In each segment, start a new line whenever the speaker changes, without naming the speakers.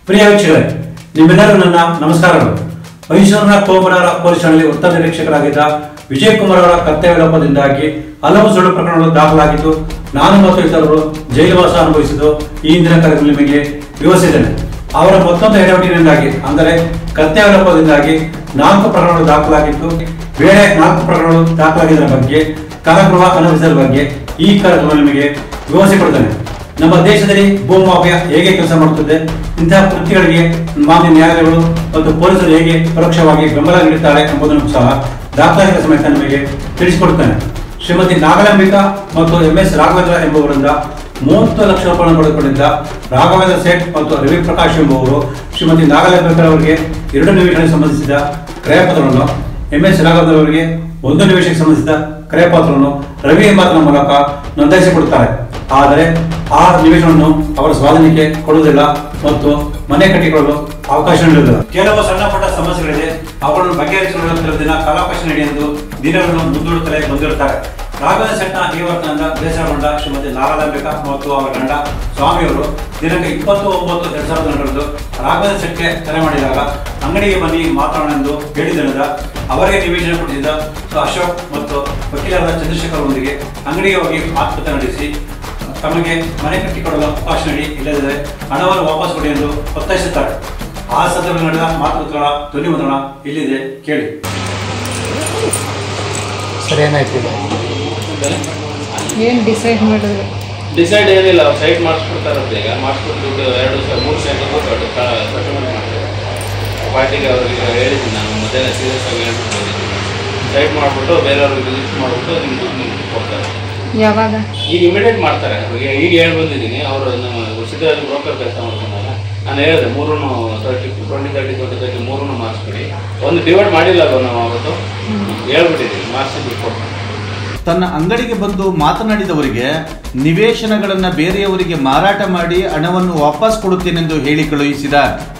ಪ್ರಿಯ ವೀಕ್ಷಕರೇ ನಿಮ್ಮೆಲ್ಲರೂ ನನ್ನ ನಮಸ್ಕಾರಗಳು ಮೈಸೂರಿನ ಕೋಮರಾರ ಪೊಲೀಸ್ ಠಾಣೆಯಲ್ಲಿ ಉತ್ತರ ನಿರೀಕ್ಷಕರಾಗಿದ್ದ ವಿಜಯ್ ಕುಮಾರ್ ಅವರ ಕರ್ತವ್ಯ ಲೋಪದಿಂದಾಗಿ ಹಲವು ಸುಳ್ಳು ಪ್ರಕರಣಗಳು ದಾಖಲಾಗಿದ್ದು ನಾನು ಮತ್ತು ಇತರರು ಜೈಲುವಾಸ ಅನುಭವಿಸಿದ್ದು ಈ ಹಿಂದಿನ ಕಾರ್ಯದಲ್ಲಿ ನಿಮಗೆ ವಿವರಿಸಿದ್ದೇನೆ ಅವರ ಮತ್ತೊಂದು ಎಡವಟ್ಟಿನಿಂದಾಗಿ ಅಂದರೆ ಕರ್ತವ್ಯ ಲೋಪದಿಂದಾಗಿ ನಾಲ್ಕು ಪ್ರಕರಣಗಳು ದಾಖಲಾಗಿದ್ದು ಬೇರೆ ನಾಲ್ಕು ಪ್ರಕರಣಗಳು ದಾಖಲಾಗಿದ್ದರ ಬಗ್ಗೆ ಕಾರಾಗೃಹ ಅನುಭವಿಸಿದ ಬಗ್ಗೆ ಈ ಕಾರ್ಯಕ್ರಮ ನಿಮಗೆ ವಿವರಿಸಿಕೊಡ್ತೇನೆ ನಮ್ಮ ದೇಶದಲ್ಲಿ ಭೂ ಮಾಫಿಯಾ ಹೇಗೆ ಕೆಲಸ ಮಾಡುತ್ತದೆ ಇಂತಹ ಕೃತ್ಯಗಳಿಗೆ ಮಾನ್ಯ ನ್ಯಾಯಾಲಯಗಳು ಮತ್ತು ಪೊಲೀಸರು ಹೇಗೆ ಪರೋಕ್ಷವಾಗಿ ಬೆಂಬಲ ನೀಡುತ್ತಾರೆ ಎಂಬುದನ್ನು ಸಹ ದಾಖಲಾತಿಗಳ ಸಮೇತ ನಿಮಗೆ ತಿಳಿಸಿಕೊಡುತ್ತೇನೆ ಶ್ರೀಮತಿ ನಾಗಲಾಂಬಿಕಾ ಮತ್ತು ಎಂ ಎಸ್ ರಾಘವೇಂದ್ರ ಎಂಬುವರಿಂದ ಮೂವತ್ತು ಲಕ್ಷ ರೂಪಾಯಿ ಪಡೆದುಕೊಂಡಿದ್ದ ರಾಘವೇಂದ್ರ ಸೇಠ್ ಮತ್ತು ರವಿ ಪ್ರಕಾಶ್ ಎಂಬುವರು ಶ್ರೀಮತಿ ನಾಗಲಾಂಬಿಕಾ ಅವರಿಗೆ ಎರಡು ನಿಮಿಷಗಳಿಗೆ ಸಂಬಂಧಿಸಿದ ಕ್ರಯಪತ್ರವನ್ನು ಎಂ ಎಸ್ ರಾಘವೇಂದ್ರ ಅವರಿಗೆ ಒಂದು ನಿಮಿಷಕ್ಕೆ ಸಂಬಂಧಿಸಿದ ಕ್ರಯಪತ್ರವನ್ನು ರವಿ ಎಂಬಾತನ ಮೂಲಕ ನೋಂದಾಯಿಸಿಕೊಡುತ್ತಾರೆ ಆದರೆ ಆ ನಿವೇಶನವನ್ನು ಅವರ ಸ್ವಾಧೀನಕ್ಕೆ ಕೊಡುವುದಿಲ್ಲ ಮತ್ತು ಮನೆ ಕಟ್ಟಿಕೊಳ್ಳಲು ಅವಕಾಶ ನೀಡುವುದಿಲ್ಲ ಕೆಲವು ಸಣ್ಣ ಪುಟ್ಟ ಸಮಸ್ಯೆಗಳಿದೆ ಅವುಗಳನ್ನು ಬಗೆಹರಿಸಿಕೊಳ್ಳಲು ಕೆಲವು ದಿನ ಕಾಲಾವಕಾಶ ನೀಡಿ ಎಂದು ದಿನಗಳನ್ನು ಮುಂದೂಡುತ್ತಲೇ ಬಂದಿರುತ್ತಾರೆ ರಾಘವೇಂದ್ರ ಸೆಟ್ನ ಈ ವರ್ತನೆಯಿಂದ ಬೇಸರಗೊಂಡ ಶ್ರೀಮತಿ ನಾರಾಯಣಾಂಬಿಕಾ ಮತ್ತು ಅವರ ಗಂಡ ಸ್ವಾಮಿಯವರು ದಿನಾಂಕ ಇಪ್ಪತ್ತು ಒಂಬತ್ತು ಎರಡ್ ಸಾವಿರದ ಹನ್ನೆರಡು ರಾಘವೇಂದ್ರ ಸೆಟ್ಗೆ ಕರೆ ಮಾಡಿದಾಗ ಅಂಗಡಿಗೆ ಬನ್ನಿ ಮಾತಾಡೋಣ ಎಂದು ಹೇಳಿದ್ದರಿಂದ ಅವರಿಗೆ ನಿವೇಶನ ಕೊಡಿಸಿದ ಅಶೋಕ್ ಮತ್ತು ವಕೀಲರಾದ ಚಂದ್ರಶೇಖರ್ ಒಂದಿಗೆ ಅಂಗಡಿಗೆ ಹೋಗಿ ಮಾತುಕತೆ ನಡೆಸಿ ತಮಗೆ ಮನೆ ಕಟ್ಟಿಕೊಡಲು ಅವಕಾಶ ನೀಡಿ ಇಲ್ಲದಿದ್ದರೆ ಹಣವನ್ನು ವಾಪಸ್ ಕೊಡಿ ಎಂದು ಒತ್ತಾಯಿಸುತ್ತಾರೆ ಆ ಸಂದರ್ಭದಲ್ಲಿ ನಡೆದ ಮಾತುಕತೆಗಳ ಧ್ವನಿ ಮುದ್ರಣ ಇಲ್ಲಿದೆ ಕೇಳಿ
ಸರಿ ಏನಾಯ್ತಿಲ್ಲ
ಏನು ಡಿಸೈಡ್ ಮಾಡಿದ್ರು
ಡಿಸೈಡ್ ಏನಿಲ್ಲ ಅವ್ರು ಸೈಟ್ ಮಾಡಿಸ್ಕೊಡ್ತಾರಂತೆ ಈಗ ಮಾಡಿಸ್ಕೊಟ್ಟು ದುಡ್ಡು ಎರಡು ಸಾವಿರ ಮೂರು ಸೈಟಿಗೂ ಸೆಟಲ್ಮೆಂಟ್ ಮಾಡ್ತಾರೆ ಪಾರ್ಟಿಗೆ ಅವ್ರಿಗೆ ಹೇಳಿದ್ದೀನಿ ನಾನು ಮಧ್ಯಾಹ್ನ ಸೀರಿಯಸ್ ಆಗಿ ಹೇಳ್ಬಿಟ್ಟು ಬಂದಿದ್ದೀನಿ ಸೈಟ್ ಮಾಡಿಬಿಟ್ಟು ಬೇರೆಯವ್ರಿಗೆ ರಿಜಿಸ್ಟರ್ ಮಾಡಿಬಿಟ್ಟು ನಿಮ್ಗೆ ದುಡ್ಡು ನಿಮ್ಗೆ ಕೊಡ್ತಾರೆ
ಯಾವಾಗ
ಈಗ ಇಮಿಡಿಯೇಟ್ ಮಾಡ್ತಾರೆ ಅವ್ರಿಗೆ ಈಗ ಹೇಳಿ ಬಂದಿದ್ದೀನಿ ಅವರು ನಮ್ಮ ಸಿದ್ಧರಾಜ್ ಬ್ರೋಕರ್ ಕೆಲಸ ಮಾಡ್ಕೊಂಡಾಗ ನಾನು ಹೇಳಿದೆ ಮೂರೂ thirty twenty thirty twenty thirty ಮೂರೂ ಮಾಡಿಸ್ಬಿಡಿ ಒಂದು ಡಿವೈಡ್ ಮಾಡಿಲ್ಲ ಅಲ್ವ ನಾವು ಅವತ್ತು ಹೇಳ್ಬಿಟ್ಟಿದ್ದೀನಿ ಮಾಡಿಸಿ ದುಡ್ಡು ಕೊಡ್ತಾರೆ
ತನ್ನ ಅಂಗಡಿಗೆ ಬಂದು ಮಾತನಾಡಿದವರಿಗೆ ನಿವೇಶನಗಳನ್ನು ಬೇರೆಯವರಿಗೆ ಮಾರಾಟ ಮಾಡಿ ಹಣವನ್ನು ವಾಪಸ್ ಕೊಡುತ್ತೇನೆಂದು ಹೇಳಿ ಕಳುಹಿಸಿದ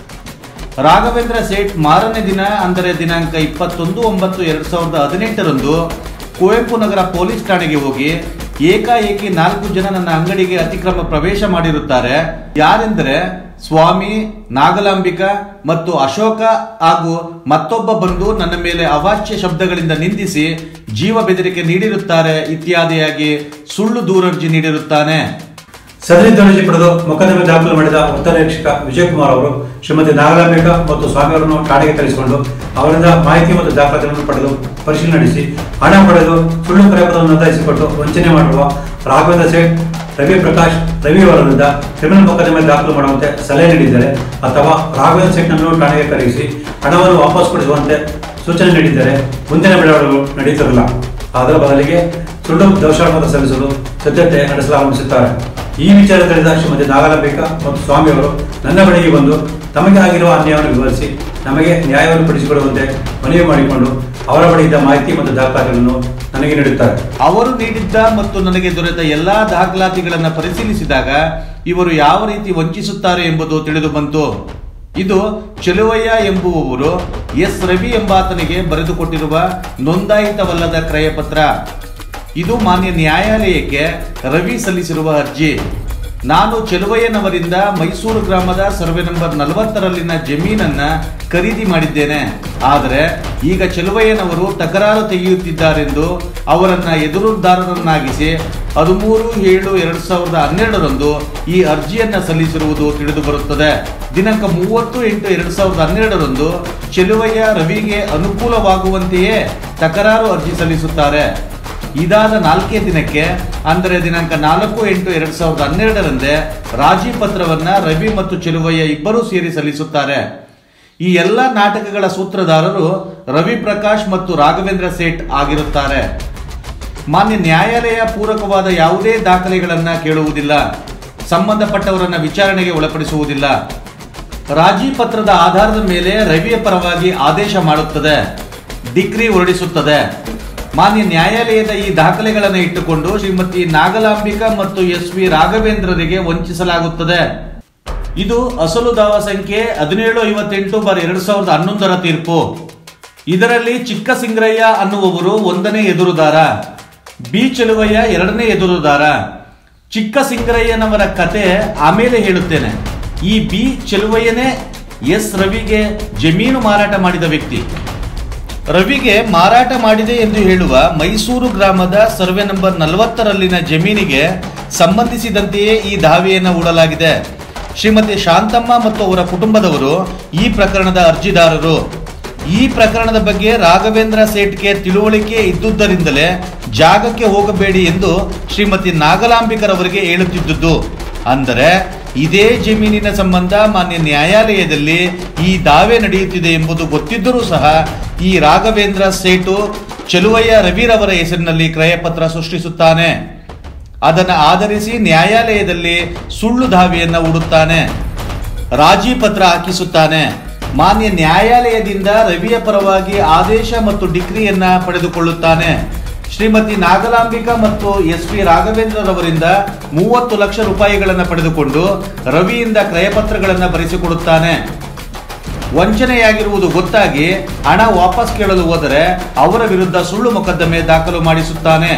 ರಾಘವೇಂದ್ರ ಸೇಠ್ ಮಾರನೇ ದಿನ ಅಂದರೆ ದಿನಾಂಕ ಇಪ್ಪತ್ತೊಂದು ಒಂಬತ್ತು ಎರಡು ಸಾವಿರದ ಹದಿನೆಂಟರಂದು ಕುವೆಂಪು ನಗರ ಪೊಲೀಸ್ ಠಾಣೆಗೆ ಹೋಗಿ ಏಕಾಏಕಿ ನಾಲ್ಕು ಜನ ನನ್ನ ಅಂಗಡಿಗೆ ಅತಿಕ್ರಮ ಪ್ರವೇಶ ಮಾಡಿರುತ್ತಾರೆ ಯಾರೆಂದರೆ ಸ್ವಾಮಿ ನಾಗಲಾಂಬಿಕಾ ಮತ್ತು ಅಶೋಕ ಹಾಗೂ ಮತ್ತೊಬ್ಬ ಬಂದು ನನ್ನ ಮೇಲೆ ಅವಾಚ್ಯ ಶಬ್ದಗಳಿಂದ ನಿಂದಿಸಿ ಜೀವ ಬೆದರಿಕೆ ನೀಡಿರುತ್ತಾರೆ ಇತ್ಯಾದಿಯಾಗಿ ಸುಳ್ಳು ದೂರರ್ಜಿ ನೀಡಿರುತ್ತಾನೆ
ಸದರಿ ಧ್ವನಿಜಿ ಪಡೆದು ಮೊಕದ್ದಮೆ ದಾಖಲು ಮಾಡಿದ ಉತ್ತರ ನಿರೀಕ್ಷಕ ವಿಜಯ್ ಕುಮಾರ್ ಅವರು ಶ್ರೀಮತಿ ನಾಗಲಾಂಬಿಕಾ ಮತ್ತು ಸ್ವಾಮಿಯವರನ್ನು ಠಾಣೆಗೆ ಕರೆಸಿಕೊಂಡು ಅವರಿಂದ ಮಾಹಿತಿ ಮತ್ತು ದಾಖಲಾತಿಗಳನ್ನು ಪಡೆದು ಪರಿಶೀಲನೆ ನಡೆಸಿ ಹಣ ಪಡೆದು ಸುಳ್ಳು ಕ್ರಯಪತ್ರವನ್ನು ನೋಂದಾಯಿಸಿಕೊಟ್ಟು ವಂಚನೆ ಮಾಡಿರುವ ರಾಘವೇಂದ್ರ ಸೇಠ್ ರವಿ ಪ್ರಕಾಶ್ ರವಿ ಅವರ ವಿರುದ್ಧ ಕ್ರಿಮಿನಲ್ ಮೊಕದ್ದಮೆ ದಾಖಲು ಮಾಡುವಂತೆ ಸಲಹೆ ನೀಡಿದ್ದಾರೆ ಅಥವಾ ರಾಘವೇಂದ್ರ ಸೇಠ್ನನ್ನು ಠಾಣೆಗೆ ಕರೆಸಿ ಹಣವನ್ನು ವಾಪಸ್ ಕೊಡಿಸುವಂತೆ ಸೂಚನೆ ನೀಡಿದ್ದಾರೆ ಮುಂದಿನ ಬೆಳವಣಿಗೆಗಳು ನಡೆಯುತ್ತಿರಲಿಲ್ಲ ಅದರ ಬದಲಿಗೆ ಸುಳ್ಳು ದೋಷಾರೋಪಣ ಸಲ್ಲಿಸಲು ಸಿದ್ಧತೆ ನಡೆಸಲಾರಂಭಿಸುತ್ತಾರೆ ಈ ವಿಚಾರ ತಿಳಿದ ಶ್ರೀಮತಿ ನಾಗಲಾಂಬಿಕಾ ಮತ್ತು ಸ್ವಾಮಿಯವರು ನನ್ನ ಬಳಿಗೆ ಬಂದು ತಮಗೆ ಆಗಿರುವ ಅನ್ಯಾಯವನ್ನು ವಿವರಿಸಿ ನಮಗೆ ನ್ಯಾಯವನ್ನು ಪಡಿಸಿಕೊಡುವಂತೆ ಮನವಿ ಮಾಡಿಕೊಂಡು ಅವರ ಬಳಿ ಇದ್ದ ಮಾಹಿತಿ ಮತ್ತು ದಾಖಲಾತಿಗಳನ್ನು ನನಗೆ ನೀಡುತ್ತಾರೆ
ಅವರು ನೀಡಿದ್ದ ಮತ್ತು ನನಗೆ ದೊರೆತ ಎಲ್ಲಾ ದಾಖಲಾತಿಗಳನ್ನು ಪರಿಶೀಲಿಸಿದಾಗ ಇವರು ಯಾವ ರೀತಿ ವಂಚಿಸುತ್ತಾರೆ ಎಂಬುದು ತಿಳಿದು ಬಂತು ಇದು ಚೆಲುವಯ್ಯ ಎಂಬುವವರು ಎಸ್ ರವಿ ಎಂಬಾತನಿಗೆ ಬರೆದುಕೊಟ್ಟಿರುವ ನೋಂದಾಯಿತವಲ್ಲದ ಕ್ರಯಪತ್ರ ಇದು ಮಾನ್ಯ ನ್ಯಾಯಾಲಯಕ್ಕೆ ರವಿ ಸಲ್ಲಿಸಿರುವ ಅರ್ಜಿ ನಾನು ಚೆಲುವಯ್ಯನವರಿಂದ ಮೈಸೂರು ಗ್ರಾಮದ ಸರ್ವೆ ನಂಬರ್ ನಲವತ್ತರಲ್ಲಿನ ಜಮೀನನ್ನ ಖರೀದಿ ಮಾಡಿದ್ದೇನೆ ಆದರೆ ಈಗ ಚೆಲುವಯ್ಯನವರು ತಕರಾರು ತೆಗೆಯುತ್ತಿದ್ದಾರೆಂದು ಅವರನ್ನ ಎದುರುದಾರರನ್ನಾಗಿಸಿ ಹದಿಮೂರು ಏಳು ಎರಡು ಸಾವಿರದ ಹನ್ನೆರಡರಂದು ಈ ಅರ್ಜಿಯನ್ನ ಸಲ್ಲಿಸಿರುವುದು ತಿಳಿದು ಬರುತ್ತದೆ ದಿನಾಂಕ ಮೂವತ್ತು ಎಂಟು ಎರಡು ಸಾವಿರದ ಹನ್ನೆರಡರಂದು ಚೆಲುವಯ್ಯ ರವಿಗೆ ಅನುಕೂಲವಾಗುವಂತೆಯೇ ತಕರಾರು ಅರ್ಜಿ ಸಲ್ಲಿಸುತ್ತಾರೆ ಇದಾದ ನಾಲ್ಕೇ ದಿನಕ್ಕೆ ಅಂದರೆ ದಿನಾಂಕ ನಾಲ್ಕು ಎಂಟು ಎರಡ್ ಸಾವಿರದ ಹನ್ನೆರಡರಂದೇ ರಾಜಿ ಪತ್ರವನ್ನ ರವಿ ಮತ್ತು ಚೆಲುವಯ್ಯ ಇಬ್ಬರೂ ಸೇರಿ ಸಲ್ಲಿಸುತ್ತಾರೆ ಈ ಎಲ್ಲ ನಾಟಕಗಳ ಸೂತ್ರಧಾರರು ರವಿ ಪ್ರಕಾಶ್ ಮತ್ತು ರಾಘವೇಂದ್ರ ಸೇಠ್ ಆಗಿರುತ್ತಾರೆ ಮಾನ್ಯ ನ್ಯಾಯಾಲಯ ಪೂರಕವಾದ ಯಾವುದೇ ದಾಖಲೆಗಳನ್ನ ಕೇಳುವುದಿಲ್ಲ ಸಂಬಂಧಪಟ್ಟವರನ್ನ ವಿಚಾರಣೆಗೆ ಒಳಪಡಿಸುವುದಿಲ್ಲ ರಾಜಿ ಪತ್ರದ ಆಧಾರದ ಮೇಲೆ ರವಿಯ ಪರವಾಗಿ ಆದೇಶ ಮಾಡುತ್ತದೆ ಡಿಗ್ರಿ ಹೊರಡಿಸುತ್ತದೆ ಮಾನ್ಯ ನ್ಯಾಯಾಲಯದ ಈ ದಾಖಲೆಗಳನ್ನು ಇಟ್ಟುಕೊಂಡು ಶ್ರೀಮತಿ ನಾಗಲಾಂಬಿಕಾ ಮತ್ತು ಎಸ್ ವಿ ರಾಘವೇಂದ್ರರಿಗೆ ವಂಚಿಸಲಾಗುತ್ತದೆ ಇದು ಅಸಲು ದಾವ ಸಂಖ್ಯೆ ಹದಿನೇಳು ಐವತ್ತೆಂಟು ಬಾರ್ ಎರಡ್ ಸಾವಿರದ ಹನ್ನೊಂದರ ತೀರ್ಪು ಇದರಲ್ಲಿ ಚಿಕ್ಕ ಸಿಂಗ್ರಯ್ಯ ಅನ್ನುವವರು ಒಂದನೇ ಎದುರುದಾರ ಬಿ ಚೆಲುವಯ್ಯ ಎರಡನೇ ಎದುರುದಾರ ಚಿಕ್ಕ ಸಿಂಗರಯ್ಯನವರ ಕತೆ ಆಮೇಲೆ ಹೇಳುತ್ತೇನೆ ಈ ಬಿ ಚೆಲುವಯ್ಯನೇ ಎಸ್ ರವಿಗೆ ಜಮೀನು ಮಾರಾಟ ಮಾಡಿದ ವ್ಯಕ್ತಿ ರವಿಗೆ ಮಾರಾಟ ಮಾಡಿದೆ ಎಂದು ಹೇಳುವ ಮೈಸೂರು ಗ್ರಾಮದ ಸರ್ವೆ ನಂಬರ್ ನಲವತ್ತರಲ್ಲಿನ ಜಮೀನಿಗೆ ಸಂಬಂಧಿಸಿದಂತೆಯೇ ಈ ದಾವೆಯನ್ನು ಹೂಡಲಾಗಿದೆ ಶ್ರೀಮತಿ ಶಾಂತಮ್ಮ ಮತ್ತು ಅವರ ಕುಟುಂಬದವರು ಈ ಪ್ರಕರಣದ ಅರ್ಜಿದಾರರು ಈ ಪ್ರಕರಣದ ಬಗ್ಗೆ ರಾಘವೇಂದ್ರ ಸೇಠ್ಗೆ ತಿಳುವಳಿಕೆ ಇದ್ದುದರಿಂದಲೇ ಜಾಗಕ್ಕೆ ಹೋಗಬೇಡಿ ಎಂದು ಶ್ರೀಮತಿ ನಾಗಲಾಂಬಿಕರವರಿಗೆ ಹೇಳುತ್ತಿದ್ದುದು ಅಂದರೆ ಇದೇ ಜಮೀನಿನ ಸಂಬಂಧ ಮಾನ್ಯ ನ್ಯಾಯಾಲಯದಲ್ಲಿ ಈ ದಾವೆ ನಡೆಯುತ್ತಿದೆ ಎಂಬುದು ಗೊತ್ತಿದ್ದರೂ ಸಹ ಈ ರಾಘವೇಂದ್ರ ಸೇಟು ಚೆಲುವಯ್ಯ ರವಿರವರ ಹೆಸರಿನಲ್ಲಿ ಕ್ರಯಪತ್ರ ಸೃಷ್ಟಿಸುತ್ತಾನೆ ಅದನ್ನು ಆಧರಿಸಿ ನ್ಯಾಯಾಲಯದಲ್ಲಿ ಸುಳ್ಳು ದಾವೆಯನ್ನು ಹೂಡುತ್ತಾನೆ ರಾಜಿ ಪತ್ರ ಹಾಕಿಸುತ್ತಾನೆ ಮಾನ್ಯ ನ್ಯಾಯಾಲಯದಿಂದ ರವಿಯ ಪರವಾಗಿ ಆದೇಶ ಮತ್ತು ಡಿಗ್ರಿಯನ್ನ ಪಡೆದುಕೊಳ್ಳುತ್ತಾನೆ ಶ್ರೀಮತಿ ನಾಗಲಾಂಬಿಕಾ ಮತ್ತು ಎಸ್ ಪಿ ರಾಘವೇಂದ್ರರವರಿಂದ ಮೂವತ್ತು ಲಕ್ಷ ರೂಪಾಯಿಗಳನ್ನು ಪಡೆದುಕೊಂಡು ರವಿಯಿಂದ ಕ್ರಯಪತ್ರಗಳನ್ನು ಬರೆಸಿಕೊಡುತ್ತಾನೆ ವಂಚನೆಯಾಗಿರುವುದು ಗೊತ್ತಾಗಿ ಹಣ ವಾಪಸ್ ಕೇಳಲು ಹೋದರೆ ಅವರ ವಿರುದ್ಧ ಸುಳ್ಳು ಮೊಕದ್ದಮೆ ದಾಖಲು ಮಾಡಿಸುತ್ತಾನೆ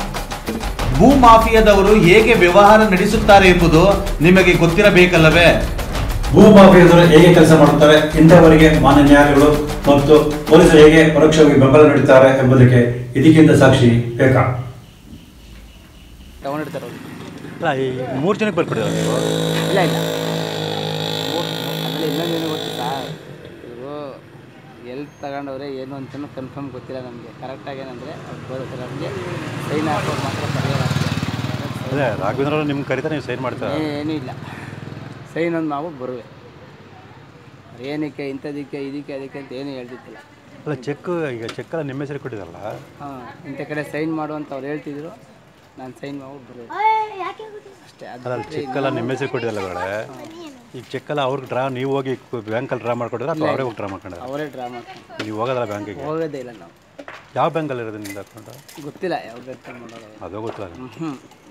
ಭೂ ಮಾಫಿಯಾದವರು ಹೇಗೆ ವ್ಯವಹಾರ ನಡೆಸುತ್ತಾರೆ ಎಂಬುದು ನಿಮಗೆ ಗೊತ್ತಿರಬೇಕಲ್ಲವೇ
ಭೂ ಮಾಫಿಯಾದರು ಹೇಗೆ ಕೆಲಸ ಮಾಡುತ್ತಾರೆ ಇಂಥವರಿಗೆ ಮಾನ್ಯ ನ್ಯಾಯಾಲಯಗಳು ಮತ್ತು ಪೊಲೀಸರು ಹೇಗೆ ಪರೋಕ್ಷವಾಗಿ ಬೆಂಬಲ ನೀಡುತ್ತಾರೆ ಎಂಬುದಕ್ಕೆ ಇದಕ್ಕಿಂತ ಸಾಕ್ಷಿ ಬೇಕಾ
ತಗೊಂಡಿರ್ತಾರೆ ಅವ್ರು
ಅಲ್ಲ ಈ ಮೂರು ಜನಕ್ಕೆ ಬರ್ಕೊಡಿದ್ದಾರೆ ನೀವು
ಇಲ್ಲ ಇಲ್ಲ ಮೂರ್- ಆಮೇಲೆ ಇನ್ನೊಂದೇನು ಗೊತ್ತಾ ಇವರು ಎಲ್ಲಿ ತಗೊಂಡವ್ರೆ ಏನು ಅಂತಲೂ ಕನ್ಫರ್ಮ್ ಗೊತ್ತಿಲ್ಲ ನಮಗೆ ಕರೆಕ್ಟಾಗಿ ಏನಂದರೆ ಅವ್ರು ಬರುತ್ತೆ ನಮಗೆ ಸೈನ್ ಹಾಕೋದು ಮಾತ್ರ ಪರಿಹಾರ
ಅದೇ ರಾಘವೇಂದ್ರ ಅವರು ನಿಮ್ಗೆ ಕರೀತಾರೆ ನೀವು ಸೈನ್ ಮಾಡ್ತಾರೆ
ಏನೂ ಇಲ್ಲ ಸೈನ್ ಒಂದು ಮಾಡ್ಬಿಟ್ಟು ಬರುವೆ ಅವ್ರು ಏನಕ್ಕೆ ಇಂಥದಕ್ಕೆ ಇದಕ್ಕೆ ಅದಕ್ಕೆ ಅಂತ ಏನೂ ಹೇಳ್ತಿದ್ದಿಲ್ಲ
ಅಲ್ಲ ಚೆಕ್ ಈಗ ಚೆಕ್ ಎಲ್ಲ ನಿಮ್ಮ ಹೆಸರು ಕೊಟ್ಟಿದ್ದಲ್ಲ
ಹಾಂ ಇಂಥ ಕಡೆ ಸೈನ್ ಮಾಡು ಅಂತ ಅವ್ರು ಹೇಳ್ತಿದ್ರು ನಾನು ಸೈನ್ ಮಾಡ್ಬಿಟ್ಟು ಬರುವೆ ಅಷ್ಟೇ ಅದು
ಅಲ್ಲ ಚೆಕ್ ಎಲ್ಲ ನಿಮ್ಮ ಹೆಸರು ಕೊಟ್ಟಿದ್ದಲ್ಲ ಬೇಡ ಈಗ ಚೆಕ್ ಎಲ್ಲ ಅವ್ರಿಗೆ ಡ್ರಾ ನೀವು ಹೋಗಿ ಬ್ಯಾಂಕಲ್ಲಿ ಡ್ರಾ ಮಾಡ್ಕೊಡಿದ್ರೆ ಅಥವಾ ಅವರೇ ಹೋಗಿ ಡ್ರಾ ಮಾಡ್ಕೊಂಡ್ರೆ
ಅವರೇ ಡ್ರಾ ಮಾಡ್ಕೊಂಡು
ನೀವು ಹೋಗೋದಲ್ಲ ಬ್ಯಾಂಕಿಗೆ
ಹೋಗೋದೇ ಇಲ್ಲ ನಾವು
ಯಾವ ಬ್ಯಾಂಕಲ್ಲಿ ಇರೋದು ನಿಮ್ದು ಅಕೌಂಟ್
ಗೊತ್ತಿಲ್ಲ ಯಾವ ಬೇಕು ಮಾಡೋದು
ಅದು ಗೊತ್ತಿಲ್ಲ
ಹ್ಞೂ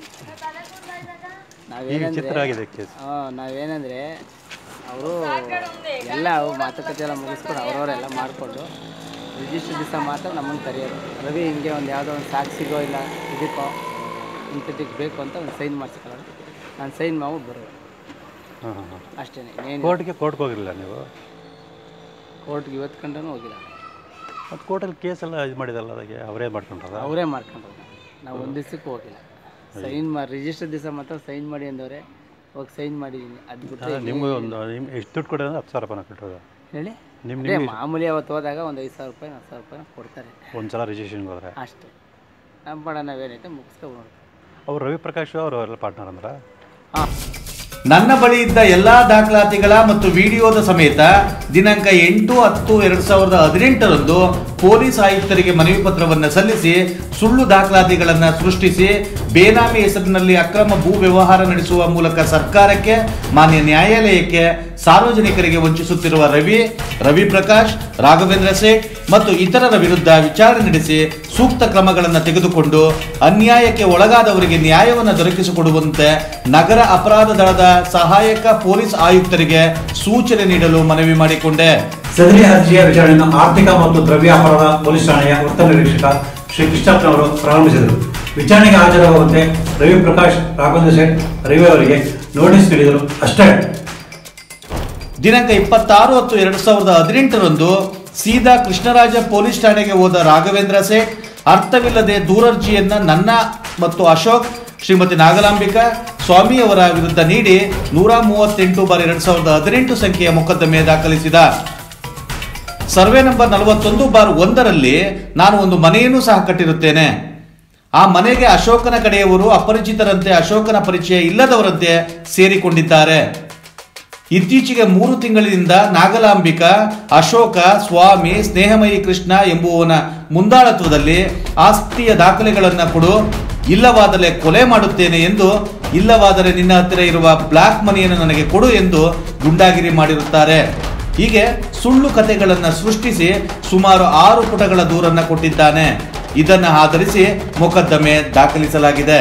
ಈಗ
ನಾವೇನಂದ್ರೆ
ಚಿತ್ರ ಆಗಿದೆ ಕೇಸ್
ಹಾಂ ನಾವೇನಂದರೆ ಅವರು ಎಲ್ಲ ಅವು ಮಾತುಕತೆ ಎಲ್ಲ ಮುಗಿಸ್ಕೊಂಡು ಅವ್ರವರೆಲ್ಲ ಮಾಡಿಕೊಂಡು ರಿಜಿಸ್ಟರ್ ದಿವಸ ಮಾತ್ರ ನಮ್ಮನ್ನು ಕರೆಯೋದು ರವಿ ಹಿಂಗೆ ಒಂದು ಯಾವುದೋ ಒಂದು ಸಾಕ್ಷಿಗೋ ಇಲ್ಲ ಇದಕ್ಕೋ ಇಂಥದಕ್ಕೆ ಬೇಕು ಅಂತ ಒಂದು ಸೈನ್ ಮಾಡಿಸ್ಕೊಳ್ಳೋದು ನಾನು ಸೈನ್ ಮಾಡ್ಬಿಟ್ಟು ಬರೋದು
ಹಾಂ ಹಾಂ ಹಾಂ
ಅಷ್ಟೇ ಇನ್ನೇನು
ಕೋರ್ಟ್ಗೆ ಕೋರ್ಟ್ಗೆ ಹೋಗಿರಲಿಲ್ಲ ನೀವು
ಕೋರ್ಟ್ಗೆ ಇವತ್ತು ಕಂಡೂ ಹೋಗಿಲ್ಲ
ಮತ್ತು ಕೋರ್ಟಲ್ಲಿ ಕೇಸ್ ಎಲ್ಲ ಇದು ಮಾಡಿದಲ್ಲ ಅದಕ್ಕೆ ಅವರೇ ಮಾಡ್ಕೊಂಡ್ರದ
ಅವರೇ ಮಾಡ್ಕೊಂಡು ನಾವು ಒಂದು ದಿವ್ಸಕ್ಕೂ ಹೋಗಿಲ್ಲ ಸೈನ್ ಮಾಡಿ ರಿಜಿಸ್ಟರ್ ದಿವಸ ಮಾತ್ರ ಸೈನ್ ಮಾಡಿ ಅಂದವ್ರೆ ಹೋಗಿ ಸೈನ್ ಮಾಡಿದ್ದೀನಿ ಅದು ಬಿಟ್ಟರೆ
ನಿಮ್ಗೆ ಒಂದು ನಿಮ್ಗೆ ಎಷ್ಟು ದುಡ್ಡು ಕೊಡೋದು ಹತ್ತು ಸಾವಿರ ರೂಪಾಯಿ ಕಟ್ಟೋದು
ಹೇಳಿ
ನಿಮ್ಮ
ಅದೇ ಮಾಮೂಲಿ ಅವತ್ತು ಹೋದಾಗ ಒಂದು ಐದು ಸಾವಿರ ರೂಪಾಯಿ ಹತ್ತು ಸಾವಿರ ರೂಪಾಯಿ ಕೊಡ್ತಾರೆ
ಒಂದು ಸಲ ರಿಜಿಸ್ಟ್ರೇಷನ್ಗೆ ಹೋದ್ರೆ
ಅಷ್ಟೇ ನಮ್ಮ ಪಡ ನಾವೇನೈತೆ ಮುಗಿಸ್ಕೊಂಡು
ಅವ್ರು ರವಿ ಪ್ರಕಾಶ್ ಅವರು ಅವರೆಲ್ಲ ಪಾರ್ಟ್ನರ್ ಅಂದ್ರ
ಹಾಂ
ನನ್ನ ಬಳಿ ಇದ್ದ ಎಲ್ಲಾ ದಾಖಲಾತಿಗಳ ಮತ್ತು ವಿಡಿಯೋದ ಸಮೇತ ದಿನಾಂಕ ಎಂಟು ಹತ್ತು ಎರಡ್ ಸಾವಿರದ ಹದಿನೆಂಟರಂದು ಪೊಲೀಸ್ ಆಯುಕ್ತರಿಗೆ ಮನವಿ ಪತ್ರವನ್ನು ಸಲ್ಲಿಸಿ ಸುಳ್ಳು ದಾಖಲಾತಿಗಳನ್ನು ಸೃಷ್ಟಿಸಿ ಬೇನಾಮಿ ಹೆಸರಿನಲ್ಲಿ ಅಕ್ರಮ ಭೂ ವ್ಯವಹಾರ ನಡೆಸುವ ಮೂಲಕ ಸರ್ಕಾರಕ್ಕೆ ಮಾನ್ಯ ನ್ಯಾಯಾಲಯಕ್ಕೆ ಸಾರ್ವಜನಿಕರಿಗೆ ವಂಚಿಸುತ್ತಿರುವ ರವಿ ರವಿ ಪ್ರಕಾಶ್ ರಾಘವೇಂದ್ರ ಸೇಠ್ ಮತ್ತು ಇತರರ ವಿರುದ್ಧ ವಿಚಾರಣೆ ನಡೆಸಿ ಸೂಕ್ತ ಕ್ರಮಗಳನ್ನು ತೆಗೆದುಕೊಂಡು ಅನ್ಯಾಯಕ್ಕೆ ಒಳಗಾದವರಿಗೆ ನ್ಯಾಯವನ್ನು ದೊರಕಿಸಿಕೊಡುವಂತೆ ನಗರ ಅಪರಾಧ ದಳದ ಸಹಾಯಕ ಪೊಲೀಸ್ ಆಯುಕ್ತರಿಗೆ ಸೂಚನೆ ನೀಡಲು ಮನವಿ ಮಾಡಿಕೊಂಡೆ
ಸದರಿ ಅರ್ಜಿಯ ವಿಚಾರಣೆಯನ್ನು ಆರ್ಥಿಕ ಮತ್ತು ದ್ರವ್ಯ ಅಪರಾಧ ಪೊಲೀಸ್ ಠಾಣೆಯ ವೃತ್ತ ನಿರೀಕ್ಷಕ ಶ್ರೀ ಕೃಷ್ಣಪ್ಪನವರು ಪ್ರಾರಂಭಿಸಿದರು ವಿಚಾರಣೆಗೆ ಹಾಜರಾಗುವಂತೆ ರವಿ ಪ್ರಕಾಶ್ ರಾಘವೇಂದ್ರ ಸೇಠ್ ರವಿ ಅವರಿಗೆ ನೋಟಿಸ್ ನೀಡಿದರು ಅಷ್ಟೇ
ದಿನಾಂಕ ಇಪ್ಪತ್ತಾರು ಹತ್ತು ಎರಡು ಸಾವಿರದ ಹದಿನೆಂಟರಂದು ಸೀದಾ ಕೃಷ್ಣರಾಜ ಪೊಲೀಸ್ ಠಾಣೆಗೆ ಹೋದ ರಾಘವೇಂದ್ರ ಸೇಠ್ ಅರ್ಥವಿಲ್ಲದೆ ದೂರರ್ಜಿಯನ್ನ ನನ್ನ ಮತ್ತು ಅಶೋಕ್ ಶ್ರೀಮತಿ ನಾಗಲಾಂಬಿಕಾ ಸ್ವಾಮಿಯವರ ವಿರುದ್ಧ ನೀಡಿ ನೂರ ಮೂವತ್ತೆಂಟು ಬಾರ್ ಎರಡ್ ಸಾವಿರದ ಹದಿನೆಂಟು ಸಂಖ್ಯೆಯ ಮೊಕದ್ದಮೆ ದಾಖಲಿಸಿದ ಸರ್ವೆ ನಂಬರ್ ನಲವತ್ತೊಂದು ಬಾರ್ ಒಂದರಲ್ಲಿ ನಾನು ಒಂದು ಮನೆಯನ್ನು ಸಹ ಕಟ್ಟಿರುತ್ತೇನೆ ಆ ಮನೆಗೆ ಅಶೋಕನ ಕಡೆಯವರು ಅಪರಿಚಿತರಂತೆ ಅಶೋಕನ ಪರಿಚಯ ಇಲ್ಲದವರಂತೆ ಸೇರಿಕೊಂಡಿದ್ದಾರೆ ಇತ್ತೀಚೆಗೆ ಮೂರು ತಿಂಗಳಿನಿಂದ ನಾಗಲಾಂಬಿಕಾ ಅಶೋಕ ಸ್ವಾಮಿ ಸ್ನೇಹಮಯಿ ಕೃಷ್ಣ ಎಂಬುವನ ಮುಂದಾಳತ್ವದಲ್ಲಿ ಆಸ್ತಿಯ ದಾಖಲೆಗಳನ್ನು ಕೊಡು ಇಲ್ಲವಾದರೆ ಕೊಲೆ ಮಾಡುತ್ತೇನೆ ಎಂದು ಇಲ್ಲವಾದರೆ ನಿನ್ನ ಹತ್ತಿರ ಇರುವ ಬ್ಲಾಕ್ ಮನಿಯನ್ನು ನನಗೆ ಕೊಡು ಎಂದು ಗುಂಡಾಗಿರಿ ಮಾಡಿರುತ್ತಾರೆ ಹೀಗೆ ಸುಳ್ಳು ಕಥೆಗಳನ್ನು ಸೃಷ್ಟಿಸಿ ಸುಮಾರು ಆರು ಪುಟಗಳ ದೂರನ್ನ ಕೊಟ್ಟಿದ್ದಾನೆ ಇದನ್ನು ಆಧರಿಸಿ ಮೊಕದ್ದಮೆ ದಾಖಲಿಸಲಾಗಿದೆ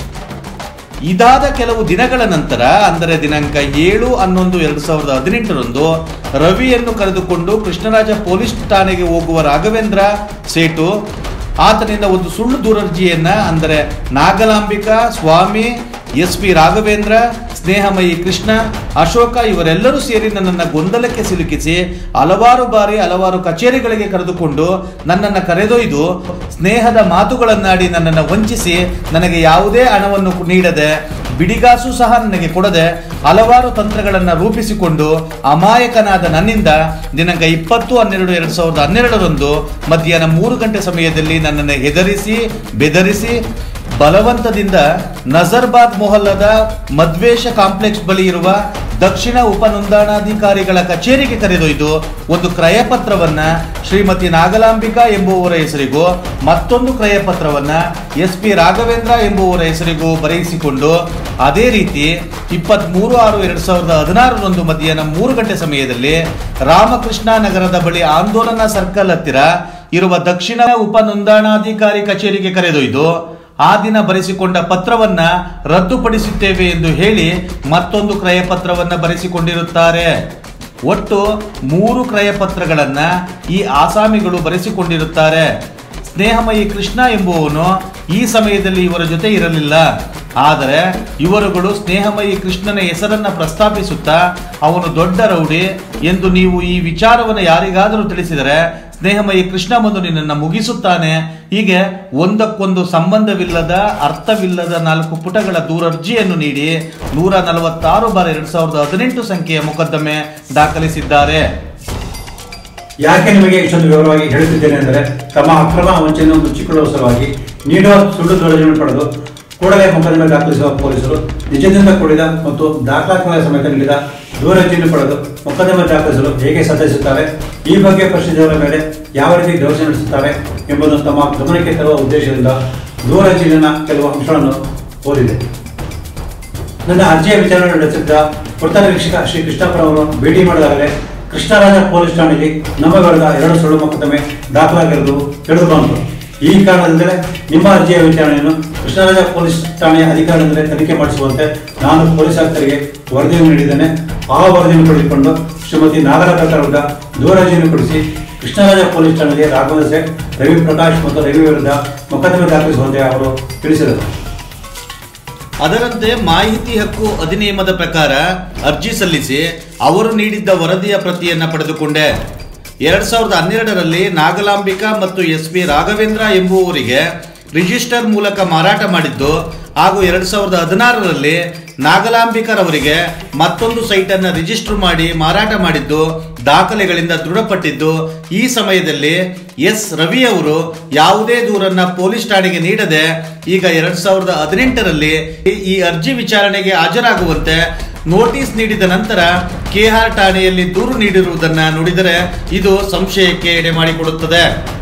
ಇದಾದ ಕೆಲವು ದಿನಗಳ ನಂತರ ಅಂದರೆ ದಿನಾಂಕ ಏಳು ಹನ್ನೊಂದು ಎರಡು ಸಾವಿರದ ಹದಿನೆಂಟರಂದು ರವಿಯನ್ನು ಕರೆದುಕೊಂಡು ಕೃಷ್ಣರಾಜ ಪೊಲೀಸ್ ಠಾಣೆಗೆ ಹೋಗುವ ರಾಘವೇಂದ್ರ ಸೇಟು ಆತನಿಂದ ಒಂದು ಸುಳ್ಳು ದೂರರ್ಜಿಯನ್ನ ಅಂದರೆ ನಾಗಲಾಂಬಿಕಾ ಸ್ವಾಮಿ ಎಸ್ ಪಿ ರಾಘವೇಂದ್ರ ಸ್ನೇಹಮಯಿ ಕೃಷ್ಣ ಅಶೋಕ ಇವರೆಲ್ಲರೂ ಸೇರಿ ನನ್ನನ್ನು ಗೊಂದಲಕ್ಕೆ ಸಿಲುಕಿಸಿ ಹಲವಾರು ಬಾರಿ ಹಲವಾರು ಕಚೇರಿಗಳಿಗೆ ಕರೆದುಕೊಂಡು ನನ್ನನ್ನು ಕರೆದೊಯ್ದು ಸ್ನೇಹದ ಮಾತುಗಳನ್ನಾಡಿ ನನ್ನನ್ನು ವಂಚಿಸಿ ನನಗೆ ಯಾವುದೇ ಹಣವನ್ನು ನೀಡದೆ ಬಿಡಿಗಾಸು ಸಹ ನನಗೆ ಕೊಡದೆ ಹಲವಾರು ತಂತ್ರಗಳನ್ನು ರೂಪಿಸಿಕೊಂಡು ಅಮಾಯಕನಾದ ನನ್ನಿಂದ ದಿನಾಂಕ ಇಪ್ಪತ್ತು ಹನ್ನೆರಡು ಎರಡು ಸಾವಿರದ ಹನ್ನೆರಡರಂದು ಮಧ್ಯಾಹ್ನ ಮೂರು ಗಂಟೆ ಸಮಯದಲ್ಲಿ ನನ್ನನ್ನು ಹೆದರಿಸಿ ಬೆದರಿಸಿ ಬಲವಂತದಿಂದ ನಜರ್ಬಾದ್ ಮೊಹಲ್ಲದ ಮದ್ವೇಷ ಕಾಂಪ್ಲೆಕ್ಸ್ ಬಳಿ ಇರುವ ದಕ್ಷಿಣ ಉಪನೋಂದಣಾಧಿಕಾರಿಗಳ ಕಚೇರಿಗೆ ಕರೆದೊಯ್ದು ಒಂದು ಕ್ರಯಪತ್ರವನ್ನ ಶ್ರೀಮತಿ ನಾಗಲಾಂಬಿಕಾ ಎಂಬುವವರ ಹೆಸರಿಗೂ ಮತ್ತೊಂದು ಕ್ರಯಪತ್ರವನ್ನ ಎಸ್ ಪಿ ರಾಘವೇಂದ್ರ ಎಂಬುವವರ ಹೆಸರಿಗೂ ಬರೆಯಿಸಿಕೊಂಡು ಅದೇ ರೀತಿ ಇಪ್ಪತ್ತ್ಮೂರು ಆರು ಎರಡು ಸಾವಿರದ ಹದಿನಾರರಂದು ಮಧ್ಯಾಹ್ನ ಮೂರು ಗಂಟೆ ಸಮಯದಲ್ಲಿ ರಾಮಕೃಷ್ಣ ನಗರದ ಬಳಿ ಆಂದೋಲನ ಸರ್ಕಲ್ ಹತ್ತಿರ ಇರುವ ದಕ್ಷಿಣ ಉಪನೋಂದಣಾಧಿಕಾರಿ ಕಚೇರಿಗೆ ಕರೆದೊಯ್ದು ಆ ದಿನ ಬರೆಸಿಕೊಂಡ ಪತ್ರವನ್ನ ರದ್ದುಪಡಿಸುತ್ತೇವೆ ಎಂದು ಹೇಳಿ ಮತ್ತೊಂದು ಕ್ರಯಪತ್ರವನ್ನ ಬರೆಸಿಕೊಂಡಿರುತ್ತಾರೆ ಒಟ್ಟು ಮೂರು ಕ್ರಯಪತ್ರಗಳನ್ನ ಈ ಆಸಾಮಿಗಳು ಬರೆಸಿಕೊಂಡಿರುತ್ತಾರೆ ಸ್ನೇಹಮಯಿ ಕೃಷ್ಣ ಎಂಬುವವನು ಈ ಸಮಯದಲ್ಲಿ ಇವರ ಜೊತೆ ಇರಲಿಲ್ಲ ಆದರೆ ಇವರುಗಳು ಸ್ನೇಹಮಯಿ ಕೃಷ್ಣನ ಹೆಸರನ್ನ ಪ್ರಸ್ತಾಪಿಸುತ್ತಾ ಅವನು ದೊಡ್ಡ ರೌಡಿ ಎಂದು ನೀವು ಈ ವಿಚಾರವನ್ನು ಯಾರಿಗಾದರೂ ತಿಳಿಸಿದರೆ ಸ್ನೇಹಮಯಿ ಕೃಷ್ಣ ಬಂದು ನಿನ್ನನ್ನು ಮುಗಿಸುತ್ತಾನೆ ಹೀಗೆ ಒಂದಕ್ಕೊಂದು ಸಂಬಂಧವಿಲ್ಲದ ಅರ್ಥವಿಲ್ಲದ ನಾಲ್ಕು ಪುಟಗಳ ದೂರರ್ಜಿಯನ್ನು ನೀಡಿ ನೂರ ನಲವತ್ತಾರು ಬಾರ್ ಎರಡ್ ಸಾವಿರದ ಹದಿನೆಂಟು ಸಂಖ್ಯೆಯ ಮೊಕದ್ದಮೆ ದಾಖಲಿಸಿದ್ದಾರೆ
ಯಾಕೆ ನಿಮಗೆ ಇಷ್ಟೊಂದು ವಿವರವಾಗಿ ಹೇಳುತ್ತಿದ್ದೇನೆ ಅಂದರೆ ತಮ್ಮ ಅಕ್ರಮ ವಂಚನೆಯನ್ನು ಮುಚ್ಚಿಕೊಳ್ಳುವ ಸಲುವಾಗಿ ನೀಡುವ ಸುಳ್ಳು ದೂರನ್ನು ಪಡೆದು ಕೂಡಲೇ ಮೊಕದ್ದಮೆ ದಾಖಲಿಸುವ ಪೊಲೀಸರು ನಿಜದಿಂದ ಕೂಡಿದ ಮತ್ತು ದಾಖಲಾತಿಗಳ ಸಮೇತ ನೀಡಿದ ದೂರರ್ಜಿಯನ್ನು ಪಡೆದು ಮೊಕದ್ದಮೆ ದಾಖಲಿಸಲು ಹೇಗೆ ಸಾಧಿಸುತ್ತಾರೆ ಈ ಬಗ್ಗೆ ಪರಿಶೀಲಿಸುವ ಮೇಲೆ ಯಾವ ರೀತಿ ದೌರ್ಜನ್ಯ ನಡೆಸುತ್ತಾರೆ ಎಂಬುದನ್ನು ತಮ್ಮ ಗಮನಕ್ಕೆ ತರುವ ಉದ್ದೇಶದಿಂದ ದೂರರ್ಜಿನ ಕೆಲವು ಅಂಶಗಳನ್ನು ಓದಿದೆ ನನ್ನ ಅರ್ಜಿಯ ವಿಚಾರಣೆ ನಡೆಸಿದ್ದ ವೃತ್ತ ನಿರೀಕ್ಷಕ ಶ್ರೀ ಕೃಷ್ಣಪ್ಪರ ಅವರನ್ನು ಭೇಟಿ ಮಾಡಿದಾಗಲೇ ಕೃಷ್ಣರಾಜ ಪೊಲೀಸ್ ಠಾಣೆಯಲ್ಲಿ ನಮ್ಮ ವಿರುದ್ಧ ಎರಡು ಸುಳ್ಳು ಮೊಕದ್ದಮೆ ದಾಖಲಾಗಿರುವುದು ತಿಳಿದು ಬಂತು ಈ ಕಾರಣದಿಂದಲೇ ನಿಮ್ಮ ಅರ್ಜಿಯ ವಿಚಾರಣೆಯನ್ನು ಕೃಷ್ಣರಾಜ ಪೊಲೀಸ್ ಠಾಣೆಯ ಅಧಿಕಾರಿಯಿಂದಲೇ ತನಿಖೆ ಮಾಡಿಸುವಂತೆ ನಾನು ಪೊಲೀಸ್ ಆಯುಕ್ತರಿಗೆ ವರದಿಯನ್ನು ನೀಡಿದ್ದೇನೆ ಆ ವರದಿಯನ್ನು ಪಡೆದುಕೊಂಡು ಶ್ರೀಮತಿ ನಾಗರಾಜ ವಿರುದ್ಧ ದೂರರ್ಜಿಯನ್ನು ಕೊಡಿಸಿ ಕೃಷ್ಣರಾಜ ಪೊಲೀಸ್ ಠಾಣೆಗೆ ರಾಘವೇಂದ್ರ ಸೇಠ್ ರವಿ ಪ್ರಕಾಶ್ ಮತ್ತು ರವಿ ವಿರುದ್ಧ ಮೊಕದ್ದಮೆ ದಾಖಲಿಸುವಂತೆ ಅವರು ತಿಳಿಸಿದರು
ಅದರಂತೆ ಮಾಹಿತಿ ಹಕ್ಕು ಅಧಿನಿಯಮದ ಪ್ರಕಾರ ಅರ್ಜಿ ಸಲ್ಲಿಸಿ ಅವರು ನೀಡಿದ್ದ ವರದಿಯ ಪ್ರತಿಯನ್ನ ಪಡೆದುಕೊಂಡೆ ಎರಡ್ ಸಾವಿರದ ಹನ್ನೆರಡರಲ್ಲಿ ನಾಗಲಾಂಬಿಕಾ ಮತ್ತು ಎಸ್ ಪಿ ರಾಘವೇಂದ್ರ ಎಂಬುವವರಿಗೆ ರಿಜಿಸ್ಟರ್ ಮೂಲಕ ಮಾರಾಟ ಮಾಡಿದ್ದು ಹಾಗೂ ಎರಡ್ ಸಾವಿರದ ಹದಿನಾರರಲ್ಲಿ ನಾಗಲಾಂಬಿಕರವರಿಗೆ ಮತ್ತೊಂದು ಸೈಟನ್ನು ರಿಜಿಸ್ಟರ್ ಮಾಡಿ ಮಾರಾಟ ಮಾಡಿದ್ದು ದಾಖಲೆಗಳಿಂದ ದೃಢಪಟ್ಟಿದ್ದು ಈ ಸಮಯದಲ್ಲಿ ಎಸ್ ರವಿ ಅವರು ಯಾವುದೇ ದೂರನ್ನ ಪೊಲೀಸ್ ಠಾಣೆಗೆ ನೀಡದೆ ಈಗ ಎರಡ್ ಸಾವಿರದ ಹದಿನೆಂಟರಲ್ಲಿ ಈ ಅರ್ಜಿ ವಿಚಾರಣೆಗೆ ಹಾಜರಾಗುವಂತೆ ನೋಟಿಸ್ ನೀಡಿದ ನಂತರ ಕೆಆರ್ ಠಾಣೆಯಲ್ಲಿ ದೂರು ನೀಡಿರುವುದನ್ನ ನೋಡಿದರೆ ಇದು ಸಂಶಯಕ್ಕೆ ಎಡೆ ಮಾಡಿಕೊಡುತ್ತದೆ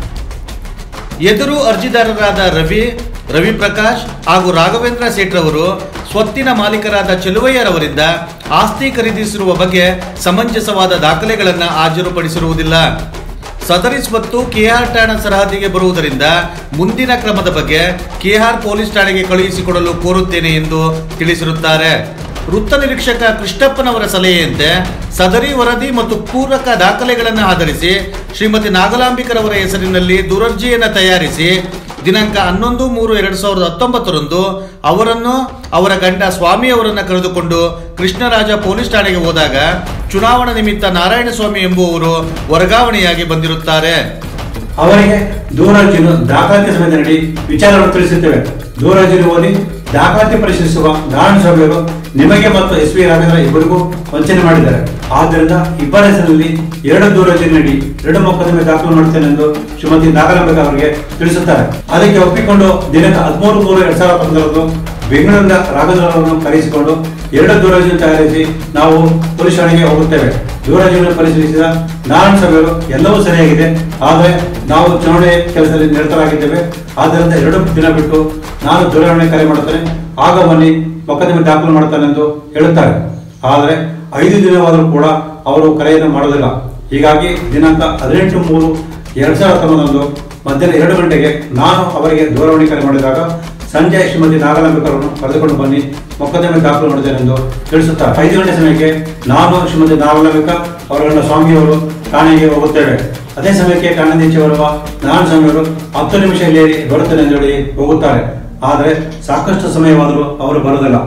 ಎದುರು ಅರ್ಜಿದಾರರಾದ ರವಿ ರವಿ ಪ್ರಕಾಶ್ ಹಾಗೂ ರಾಘವೇಂದ್ರ ಸೇಠ್ರವರು ಸ್ವತ್ತಿನ ಮಾಲೀಕರಾದ ಚೆಲುವಯ್ಯರವರಿಂದ ಆಸ್ತಿ ಖರೀದಿಸಿರುವ ಬಗ್ಗೆ ಸಮಂಜಸವಾದ ದಾಖಲೆಗಳನ್ನು ಹಾಜರುಪಡಿಸಿರುವುದಿಲ್ಲ ಸದರಿ ಸ್ವತ್ತು ಕೆಆರ್ ಠಾಣಾ ಸರಹದ್ದಿಗೆ ಬರುವುದರಿಂದ ಮುಂದಿನ ಕ್ರಮದ ಬಗ್ಗೆ ಕೆಆರ್ ಪೊಲೀಸ್ ಠಾಣೆಗೆ ಕಳುಹಿಸಿಕೊಡಲು ಕೋರುತ್ತೇನೆ ಎಂದು ತಿಳಿಸಿರುತ್ತಾರೆ ವೃತ್ತ ನಿರೀಕ್ಷಕ ಕೃಷ್ಣಪ್ಪನವರ ಸಲಹೆಯಂತೆ ಸದರಿ ವರದಿ ಮತ್ತು ಪೂರಕ ದಾಖಲೆಗಳನ್ನು ಆಧರಿಸಿ ಶ್ರೀಮತಿ ನಾಗಲಾಂಬಿಕರವರ ಹೆಸರಿನಲ್ಲಿ ದುರರ್ಜಿಯನ್ನು ತಯಾರಿಸಿ ದಿನಾಂಕ ಹನ್ನೊಂದು ಮೂರು ಎರಡು ಸಾವಿರದ ಹತ್ತೊಂಬತ್ತರಂದು ಅವರನ್ನು ಅವರ ಗಂಡ ಸ್ವಾಮಿ ಅವರನ್ನು ಕರೆದುಕೊಂಡು ಕೃಷ್ಣರಾಜ ಪೊಲೀಸ್ ಠಾಣೆಗೆ ಹೋದಾಗ ಚುನಾವಣಾ ನಿಮಿತ್ತ ನಾರಾಯಣಸ್ವಾಮಿ ಎಂಬುವವರು ವರ್ಗಾವಣೆಯಾಗಿ ಬಂದಿರುತ್ತಾರೆ
ಅವರಿಗೆ ದೂರರ್ಜಿಯನ್ನು ದಾಖಲಾತಿ ಸಮೇತ ನೀಡಿ ವಿಚಾರವನ್ನು ತಿಳಿಸುತ್ತೇವೆ ದೂರರ್ಜಿಯನ್ನು ಓದಿ ದಾಖಲಾತಿ ಪರಿಶೀಲಿಸುವ ನಾರಾಯಣ ಸ್ವಾಮಿಯವರು ನಿಮಗೆ ಮತ್ತು ಎಸ್ ವಿ ರಾಘವೇಂದ್ರ ಇಬ್ಬರಿಗೂ ವಂಚನೆ ಮಾಡಿದ್ದಾರೆ ಆದ್ದರಿಂದ ಇಬ್ಬರ ಹೆಸರಿನಲ್ಲಿ ಎರಡು ದೂರರ್ಜಿ ನೀಡಿ ಎರಡು ಮೊಕದ್ದಮೆ ದಾಖಲು ಮಾಡುತ್ತೇನೆ ಎಂದು ಶ್ರೀಮತಿ ನಾಗಲಾಂಬಿಕ ಅವರಿಗೆ ತಿಳಿಸುತ್ತಾರೆ ಅದಕ್ಕೆ ಒಪ್ಪಿಕೊಂಡು ದಿನಾಂಕ ಹದಿಮೂರು ಮೂರು ಎರಡ್ ಸಾವಿರದ ಹತ್ತೊಂಬತ್ತರಂದು ಬೆಂಗಳೂರಿನ ರಾಘವೇಂದ್ರ ಅವರನ್ನು ಕರೆಸಿಕೊಂಡು ಎರಡು ದೂರರ್ಜಿಯನ್ನು ತಯಾರಿಸಿ ನಾವು ಪೊಲೀಸ್ ಠಾಣೆಗೆ ಹೋಗುತ್ತೇವೆ ದೂರರ್ಜಿಯನ್ನು ಪರಿಶೀಲಿಸಿದ ನಾರಾಯಣ ಸ್ವಾಮಿಯವರು ಎಲ್ಲವೂ ಸರಿಯಾಗಿದೆ ಆದರೆ ನಾವು ಚುನಾವಣೆ ಕೆಲಸದಲ್ಲಿ ನಿರತರಾಗಿದ್ದೇವೆ ಆದ್ದರಿಂದ ಎರಡು ದಿನ ಬಿಟ್ಟು ನಾನು ದೂರವಾಣಿ ಕರೆ ಮಾಡುತ್ತೇನೆ ಆಗ ಬನ್ನಿ ಮೊಕದ್ದಮೆ ದಾಖಲು ಮಾಡುತ್ತಾನೆ ಎಂದು ಹೇಳುತ್ತಾರೆ ಆದರೆ ಐದು ದಿನವಾದರೂ ಕೂಡ ಅವರು ಕರೆಯನ್ನು ಮಾಡೋದಿಲ್ಲ ಹೀಗಾಗಿ ದಿನಾಂಕ ಹದಿನೆಂಟು ಮೂರು ಎರಡ್ ಸಾವಿರದ ಹತ್ತೊಂಬತ್ತರಂದು ಮಧ್ಯಾಹ್ನ ಎರಡು ಗಂಟೆಗೆ ನಾನು ಅವರಿಗೆ ದೂರವಾಣಿ ಕರೆ ಮಾಡಿದಾಗ ಸಂಜೆ ಶ್ರೀಮತಿ ನಾಗಲಾಂಬಿಕರನ್ನು ಕರೆದುಕೊಂಡು ಬನ್ನಿ ಮೊಕದ್ದಮೆ ದಾಖಲು ಮಾಡಿದ್ದೇನೆ ಎಂದು ತಿಳಿಸುತ್ತಾರೆ ಐದು ಗಂಟೆ ಸಮಯಕ್ಕೆ ನಾನು ಶ್ರೀಮತಿ ನಾಗಲಾಂಬಿಕ ಅವರ ಗಂಡ ಸ್ವಾಮಿಯವರು ಠಾಣೆಗೆ ಹೋಗುತ್ತೇವೆ ಅದೇ ಸಮಯಕ್ಕೆ ಠಾಣೆದಿಂಚೆ ಬರುವ ನಾರಾಯಣ ಸ್ವಾಮಿಯವರು ಹತ್ತು ನಿಮಿಷ ಇಲ್ಲಿ ಬರುತ್ತೇನೆ ಎಂದು ಹೇಳಿ ಹೋಗುತ್ತಾರೆ ಆದರೆ ಸಾಕಷ್ಟು ಸಮಯವಾದರೂ ಅವರು ಬರುವುದಿಲ್ಲ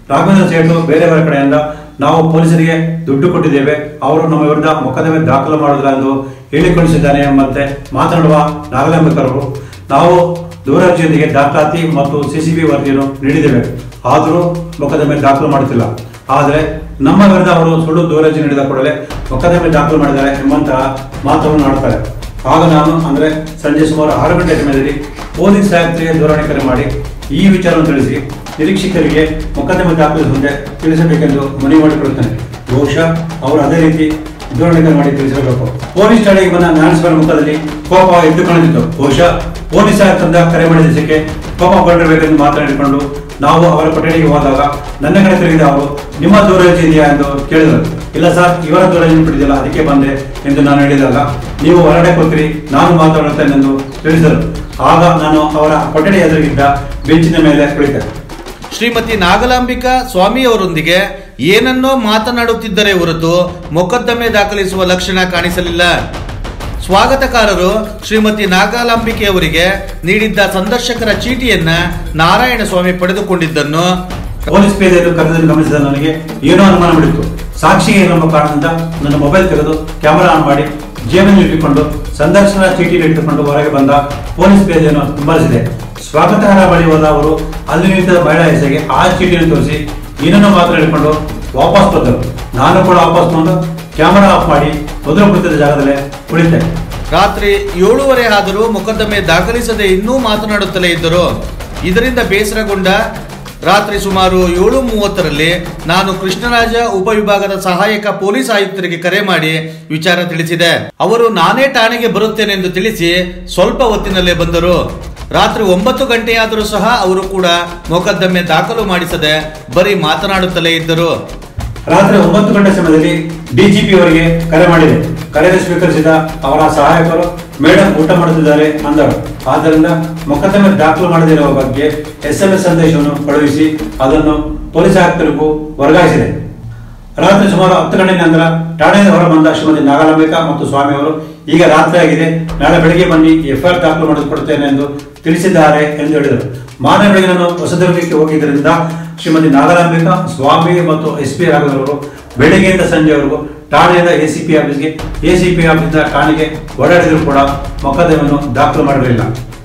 ರಾಘವೇಂದ್ರ ಸೇಠು ಬೇರೆಯವರ ಕಡೆಯಿಂದ ನಾವು ಪೊಲೀಸರಿಗೆ ದುಡ್ಡು ಕೊಟ್ಟಿದ್ದೇವೆ ಅವರು ನಮ್ಮ ವಿರುದ್ಧ ಮೊಕದ್ದಮೆ ದಾಖಲು ಮಾಡುವುದಿಲ್ಲ ಎಂದು ಹೇಳಿಕೊಂಡಿಸಿದ್ದಾನೆ ಎಂಬಂತೆ ಮಾತನಾಡುವ ನಾಗಲಾಂಬಿಕರವರು ನಾವು ದೂರದರ್ಶಿಯೊಂದಿಗೆ ದಾಖಲಾತಿ ಮತ್ತು ಸಿಸಿಬಿ ವರದಿಯನ್ನು ನೀಡಿದ್ದೇವೆ ಆದರೂ ಮೊಕದ್ದಮೆ ದಾಖಲು ಮಾಡುತ್ತಿಲ್ಲ ಆದರೆ ನಮ್ಮ ವಿರುದ್ಧ ಅವರು ಸುಳ್ಳು ದೂರದರ್ಶಿ ನೀಡಿದ ಕೂಡಲೇ ಮೊಕದ್ದಮೆ ದಾಖಲು ಮಾಡಿದ್ದಾರೆ ಎಂಬಂತಹ ಮಾತನ್ನು ಆಡುತ್ತಾರೆ ಆಗ ನಾನು ಅಂದ್ರೆ ಸಂಜೆ ಸುಮಾರು ಆರು ಗಂಟೆ ಸಮಯದಲ್ಲಿ ಪೊಲೀಸ್ ಆಯುಕ್ತರಿಗೆ ದೂರವಾಣಿ ಕರೆ ಮಾಡಿ ಈ ವಿಚಾರವನ್ನು ತಿಳಿಸಿ ನಿರೀಕ್ಷಕರಿಗೆ ಮೊಕದ್ದಮೆ ದಾಖಲಿಸುವಂತೆ ತಿಳಿಸಬೇಕೆಂದು ಮನವಿ ಮಾಡಿಕೊಳ್ಳುತ್ತೇನೆ ಬಹುಶಃ ಅವರು ಅದೇ ರೀತಿ ದೂರವಾಣಿ ಕರೆ ಮಾಡಿ ತಿಳಿಸಬೇಕು ಪೊಲೀಸ್ ಠಾಣೆಗೆ ಬಂದ ನ್ಯಾನ್ಸ್ಬರ್ ಮುಖದಲ್ಲಿ ಕೋಪ ಎದ್ದುಕೊಂಡಿತ್ತು ಬಹುಶಃ ಪೊಲೀಸ್ ಆಯುಕ್ತರಿಂದ ಕರೆ ಮಾಡಿದ ದಿವಸಕ್ಕೆ ಕೋಪ ಕೊಂಡಿರಬೇಕೆಂದು ಮಾತನಾಡಿಕೊಂಡು ನಾವು ಅವರ ಕೊಠಡಿಗೆ ಹೋದಾಗ ನನ್ನ ಕಡೆ ತಿರುಗಿದ ಅವರು ನಿಮ್ಮ ದೂರವಾಣಿ ಇದೆಯಾ ಎಂದು ಕೇಳಿದರು ಇಲ್ಲ ಸರ್ ಇವರ ದೂರವಾಣಿ ಬಿಟ್ಟಿದ್ದಿಲ್ಲ ಅದಕ್ಕೆ ಬಂದೆ ಎಂದು ನಾನು ಹೇಳಿದಾಗ ನೀವು ಹೊರಗಡೆ ಕೂತಿರಿ ನಾನು ಮಾತನಾಡುತ್ತೇನೆ ಎಂದು ತಿಳಿಸಿದರು ಆಗ ನಾನು ಅವರ ಕೊಠಡಿ ಎದುರಿಗಿದ್ದ ಬೆಂಚಿನ ಮೇಲೆ ಕುಳಿತೆ
ಶ್ರೀಮತಿ ನಾಗಲಾಂಬಿಕಾ ಸ್ವಾಮಿಯವರೊಂದಿಗೆ ಏನನ್ನೋ ಮಾತನಾಡುತ್ತಿದ್ದರೆ ಹೊರತು ಮೊಕದ್ದಮೆ ದಾಖಲಿಸುವ ಲಕ್ಷಣ ಕಾಣಿಸಲಿಲ್ಲ ಸ್ವಾಗತಕಾರರು ಶ್ರೀಮತಿ ನಾಗಲಾಂಬಿಕೆಯವರಿಗೆ ನೀಡಿದ್ದ ಸಂದರ್ಶಕರ ಚೀಟಿಯನ್ನ ನಾರಾಯಣ ಸ್ವಾಮಿ ಪಡೆದುಕೊಂಡಿದ್ದನ್ನು
ಪೊಲೀಸ್ ಪೇದೆಯನ್ನು ಕರೆದನ್ನು ಗಮನಿಸಿದ ನನಗೆ ಏನೋ ಅನುಮಾನ ಬಿಡಿತ್ತು ಸಾಕ್ಷಿಗೆ ನಮ್ಮ ಕಾರಣದಿಂದ ನನ್ನ ಮೊಬೈಲ್ ತೆಗೆದು ಕ್ಯಾಮೆರಾ ಆನ್ ಮಾಡಿ ಜೇಬನ್ನು ಇಟ್ಟುಕೊಂಡು ಸಂದರ್ಶನ ಚೀಟಿ ಇಟ್ಟುಕೊಂಡು ಹೊರಗೆ ಬಂದ ಪೊಲೀಸ್ ಪೇದೆಯನ್ನು ಹಿಂಬಾಲಿಸಿದೆ ಸ್ವಾಗತಕಾರ ಬಳಿ ಹೋದ ಅವರು ಅಲ್ಲಿ ನಿಂತಿದ್ದ ಮಹಿಳಾ ಹೆಸರಿಗೆ ಆ ಚೀಟಿಯನ್ನು ತೋರಿಸಿ ಏನನ್ನು ಮಾತನಾಡಿಕೊಂಡು ವಾಪಸ್ ಬಂದರು ನಾನು ಕೂಡ ವಾಪಸ್ ಬಂದು ಕ್ಯಾಮೆರಾ ಆಫ್ ಮಾಡಿ ಮೊದಲು ಕುಳಿತಿದ್ದ ಜಾಗದಲ್ಲೇ ಕುಳಿತೆ
ರಾತ್ರಿ ಏಳೂವರೆ ಆದರೂ ಮೊಕದ್ದಮೆ ದಾಖಲಿಸದೆ ಇನ್ನೂ ಮಾತನಾಡುತ್ತಲೇ ಇದ್ದರು ಇದರಿಂದ ಬೇಸರಗೊಂಡ ರಾತ್ರಿ ಸುಮಾರು ಏಳು ಮೂವತ್ತರಲ್ಲಿ ನಾನು ಕೃಷ್ಣರಾಜ ಉಪವಿಭಾಗದ ಸಹಾಯಕ ಪೊಲೀಸ್ ಆಯುಕ್ತರಿಗೆ ಕರೆ ಮಾಡಿ ವಿಚಾರ ತಿಳಿಸಿದೆ ಅವರು ನಾನೇ ಠಾಣೆಗೆ ಬರುತ್ತೇನೆಂದು ತಿಳಿಸಿ ಸ್ವಲ್ಪ ಹೊತ್ತಿನಲ್ಲೇ ಬಂದರು ರಾತ್ರಿ ಒಂಬತ್ತು ಗಂಟೆಯಾದರೂ ಸಹ ಅವರು ಕೂಡ ಮೊಕದ್ದಮೆ ದಾಖಲು ಮಾಡಿಸದೆ ಬರೀ ಮಾತನಾಡುತ್ತಲೇ ಇದ್ದರು
ರಾತ್ರಿ ಒಂಬತ್ತು ಗಂಟೆ ಸಮಯದಲ್ಲಿ ಡಿಜಿಪಿ ಅವರಿಗೆ ಕರೆ ಮಾಡಿದೆ ಕರೆಯನ್ನು ಸ್ವೀಕರಿಸಿದ ಅವರ ಸಹಾಯಕರು ಮೇಡಮ್ ಊಟ ಮಾಡುತ್ತಿದ್ದಾರೆ ಅಂದರು ಆದ್ದರಿಂದ ಮೊಕದ್ದಮೆ ದಾಖಲು ಮಾಡದಿರುವ ಬಗ್ಗೆ ಎಸ್ ಎಂ ಎಸ್ ಸಂದೇಶವನ್ನು ಕಳುಹಿಸಿ ಅದನ್ನು ಪೊಲೀಸ್ ಆಯುಕ್ತರಿಗೂ ವರ್ಗಾಯಿಸಿದೆ ರಾತ್ರಿ ಸುಮಾರು ಹತ್ತು ಗಂಟೆ ನಂತರ ಠಾಣೆಯಿಂದ ಹೊರಬಂದ ಶ್ರೀಮತಿ ನಾಗಲಾಂಬಿಕಾ ಮತ್ತು ಸ್ವಾಮಿ ಅವರು ಈಗ ರಾತ್ರಿ ಆಗಿದೆ ನಾಳೆ ಬೆಳಿಗ್ಗೆ ಬನ್ನಿ ಎಫ್ಐಆರ್ ದಾಖಲು ಮಾಡಿಕೊಡುತ್ತೇನೆ ಎಂದು ತಿಳಿಸಿದ್ದಾರೆ ಎಂದು ಹೇಳಿದರು ಮಾರನೇ ಬೆಳಗ್ಗೆ ನಾನು ಹೊಸದುರ್ಗಕ್ಕೆ ಹೋಗಿದ್ದರಿಂದ ಶ್ರೀಮತಿ ನಾಗಲಾಂಬಿಕಾ ಸ್ವಾಮಿ ಮತ್ತು ಎಸ್ ಪಿ ರಾಘವರು ಬೆಳಗ್ಗೆಯಿಂದ ಸಂಜೆವರೆಗೂ ಠಾಣೆಯಿಂದ ಎಸಿಪಿ ಆಫೀಸ್ಗೆ ಎಸಿಪಿ ಆಫೀಸ್ನ ಠಾಣೆಗೆ ಓಡಾಡಿದರೂ ಕೂಡ ಮೊಕದ್ದಮೆಯನ್ನು ದಾಖಲು ಮಾಡಿರಲಿಲ್ಲ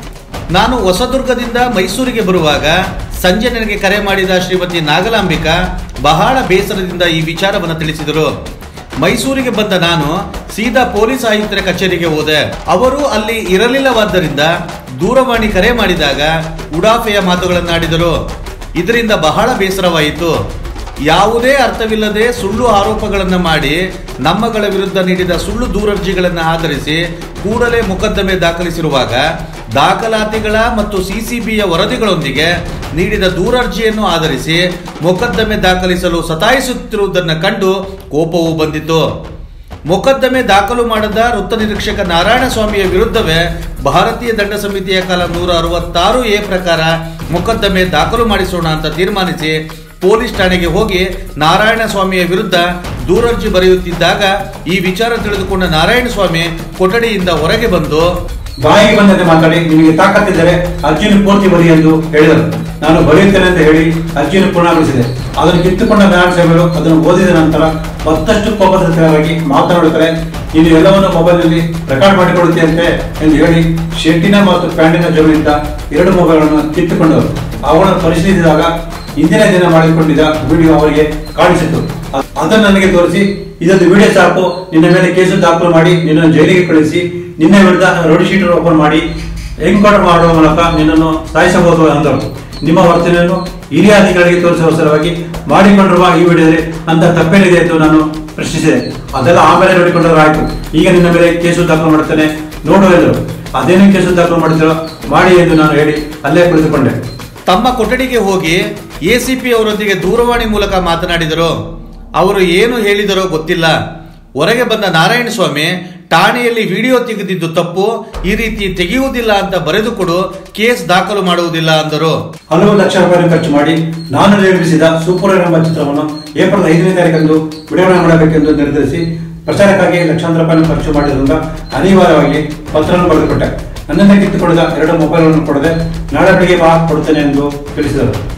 ನಾನು ಹೊಸದುರ್ಗದಿಂದ ಮೈಸೂರಿಗೆ ಬರುವಾಗ ಸಂಜೆ ನನಗೆ ಕರೆ ಮಾಡಿದ ಶ್ರೀಮತಿ ನಾಗಲಾಂಬಿಕಾ ಬಹಳ ಬೇಸರದಿಂದ ಈ ವಿಚಾರವನ್ನು ತಿಳಿಸಿದರು ಮೈಸೂರಿಗೆ ಬಂದ ನಾನು ಸೀದಾ ಪೊಲೀಸ್ ಆಯುಕ್ತರ ಕಚೇರಿಗೆ ಹೋದೆ ಅವರು ಅಲ್ಲಿ ಇರಲಿಲ್ಲವಾದ್ದರಿಂದ ದೂರವಾಣಿ ಕರೆ ಮಾಡಿದಾಗ ಉಡಾಫೆಯ ಮಾತುಗಳನ್ನಾಡಿದರು ಇದರಿಂದ ಬಹಳ ಬೇಸರವಾಯಿತು ಯಾವುದೇ ಅರ್ಥವಿಲ್ಲದೆ ಸುಳ್ಳು ಆರೋಪಗಳನ್ನು ಮಾಡಿ ನಮ್ಮಗಳ ವಿರುದ್ಧ ನೀಡಿದ ಸುಳ್ಳು ದೂರರ್ಜಿಗಳನ್ನು ಆಧರಿಸಿ ಕೂಡಲೇ ಮೊಕದ್ದಮೆ ದಾಖಲಿಸಿರುವಾಗ ದಾಖಲಾತಿಗಳ ಮತ್ತು ಸಿಸಿಬಿಯ ವರದಿಗಳೊಂದಿಗೆ ನೀಡಿದ ದೂರರ್ಜಿಯನ್ನು ಆಧರಿಸಿ ಮೊಕದ್ದಮೆ ದಾಖಲಿಸಲು ಸತಾಯಿಸುತ್ತಿರುವುದನ್ನು ಕಂಡು ಕೋಪವು ಬಂದಿತು ಮೊಕದ್ದಮೆ ದಾಖಲು ಮಾಡದ ವೃತ್ತ ನಿರೀಕ್ಷಕ ನಾರಾಯಣಸ್ವಾಮಿಯ ವಿರುದ್ಧವೇ ಭಾರತೀಯ ದಂಡ ಸಮಿತಿಯ ಕಾಲ ನೂರ ಅರವತ್ತಾರು ಎ ಪ್ರಕಾರ ಮೊಕದ್ದಮೆ ದಾಖಲು ಮಾಡಿಸೋಣ ಅಂತ ತೀರ್ಮಾನಿಸಿ ಪೊಲೀಸ್ ಠಾಣೆಗೆ ಹೋಗಿ ನಾರಾಯಣಸ್ವಾಮಿಯ ವಿರುದ್ಧ ದೂರರ್ಜಿ ಬರೆಯುತ್ತಿದ್ದಾಗ ಈ ವಿಚಾರ ತಿಳಿದುಕೊಂಡ ನಾರಾಯಣಸ್ವಾಮಿ ಕೊಠಡಿಯಿಂದ ಹೊರಗೆ ಬಂದು
ಬಾಯಿಗೆ ಬಂದಂತೆ ಮಾತಾಡಿ ನಿಮಗೆ ತಾಕತ್ತಿದ್ದರೆ ಅರ್ಜಿಯನ್ನು ಪೂರ್ತಿ ಬರಿ ಎಂದು ಹೇಳಿದರು ನಾನು ಬರೆಯುತ್ತೇನೆ ಅಂತ ಹೇಳಿ ಅರ್ಜಿಯನ್ನು ಪೂರ್ಣಗೊಳಿಸಿದೆ ಅದನ್ನು ಕಿತ್ತುಕೊಂಡ ನಾರಾಯಣ ಸ್ವಾಮಿಗಳು ಅದನ್ನು ಓದಿದ ನಂತರ ಮತ್ತಷ್ಟು ಕೋಪದಲ್ಲಿ ಮಾತನಾಡುತ್ತಾರೆ ನೀನು ಎಲ್ಲವನ್ನು ಮೊಬೈಲ್ನಲ್ಲಿ ರೆಕಾರ್ಡ್ ಮಾಡಿಕೊಳ್ಳುತ್ತೆಯಂತೆ ಎಂದು ಹೇಳಿ ಶರ್ಟಿನ ಮತ್ತು ಪ್ಯಾಂಟಿನ ಜೋಬಿನಿಂದ ಎರಡು ಮೊಬೈಲ್ಗಳನ್ನು ಕಿತ್ತುಕೊಂಡರು ಅವುಗಳನ್ನು ಪರಿಶೀಲಿಸಿದಾಗ ಇಂದಿನ ದಿನ ಮಾಡಿಕೊಂಡಿದ್ದ ವಿಡಿಯೋ ಅವರಿಗೆ ಕಾಣಿಸಿತು ಅ- ಅದನ್ನು ನನಗೆ ತೋರಿಸಿ ಇದೊಂದು ವಿಡಿಯೋ ಸಾಕು ನಿನ್ನ ಮೇಲೆ ಕೇಸು ದಾಖಲು ಮಾಡಿ ನಿನ್ನನ್ನು ಜೈಲಿಗೆ ಕಳಿಸಿ ನಿನ್ನ ವಿರುದ್ಧ ರೋಡ್ ಶೀಟ್ ಓಪನ್ ಮಾಡಿ ಎನ್ಕೌಂಟರ್ ಮಾಡುವ ಮೂಲಕ ನಿನ್ನನ್ನು ಸಾಯಿಸಬಹುದು ಅಂದರು ನಿಮ್ಮ ವರ್ತನೆಯನ್ನು ಹಿರಿಯ ಅಧಿಕಾರಿಗೆ ತೋರಿಸುವ ಸಲುವಾಗಿ ಮಾಡಿಕೊಂಡಿರುವ ಈ ವಿಡಿಯೋದಲ್ಲಿ ಅಂತ ತಪ್ಪೇನಿದೆ ಎಂದು ನಾನು ಪ್ರಶ್ನಿಸಿದೆ ಅದೆಲ್ಲ ಆಮೇಲೆ ನೋಡಿಕೊಂಡ್ರೆ ಆಯ್ತು ಈಗ ನಿನ್ನ ಮೇಲೆ ಕೇಸು ದಾಖಲು ಮಾಡುತ್ತೇನೆ ನೋಡು ಎಂದರು ಅದೇನು ಕೇಸು ದಾಖಲು ಮಾಡಿದ್ರು ಮಾಡಿ ಎಂದು ನಾನು ಹೇಳಿ ಅಲ್ಲೇ ಕುಳಿತುಕೊಂಡೆ
ತಮ್ಮ ಕೊಠಡಿಗೆ ಹೋಗಿ ಎಸಿಪಿ ಅವರೊಂದಿಗೆ ದೂರವಾಣಿ ಮೂಲಕ ಮಾತನಾಡಿದರು ಅವರು ಏನು ಹೇಳಿದರೋ ಗೊತ್ತಿಲ್ಲ ಹೊರಗೆ ಬಂದ ನಾರಾಯಣ ಸ್ವಾಮಿ ಠಾಣೆಯಲ್ಲಿ ವಿಡಿಯೋ ತೆಗೆದಿದ್ದು ತಪ್ಪು ಈ ರೀತಿ ತೆಗೆಯುವುದಿಲ್ಲ ಅಂತ ಬರೆದು ಕೊಡು ಕೇಸ್ ದಾಖಲು ಮಾಡುವುದಿಲ್ಲ ಅಂದರು
ಹಲವು ಲಕ್ಷ ರೂಪಾಯಿ ಖರ್ಚು ಮಾಡಿ ನಾನು ನಿರ್ಮಿಸಿದ ಸೂಪರ್ ಹೀರೋ ಎಂಬ ಚಿತ್ರವನ್ನು ಏಪ್ರಿಲ್ ಐದನೇ ತಾರೀಕಂದು ಬಿಡುಗಡೆ ಮಾಡಬೇಕೆಂದು ನಿರ್ಧರಿಸಿ ಪ್ರಚಾರಕ್ಕಾಗಿ ಲಕ್ಷಾಂತರ ರೂಪಾಯಿ ಖರ್ಚು ಮಾಡಿದ್ರಿಂದ ಅನಿವಾರ್ಯವಾಗಿ ಪತ್ರವನ್ನು ಬರೆದುಕೊಟ್ಟೆ ನನ್ನಿಂದ ಕಿತ್ತುಕೊಳ್ಳದ ಎರಡು ಮೊಬೈಲ್ಗಳನ್ನು ಕೊಡದೆ ನಾಳೆ ಬೆಳಿಗ್ಗೆ ಬಾ ಕೊಡುತ್ತೇನೆ ಎಂದು ತಿಳಿಸಿದರು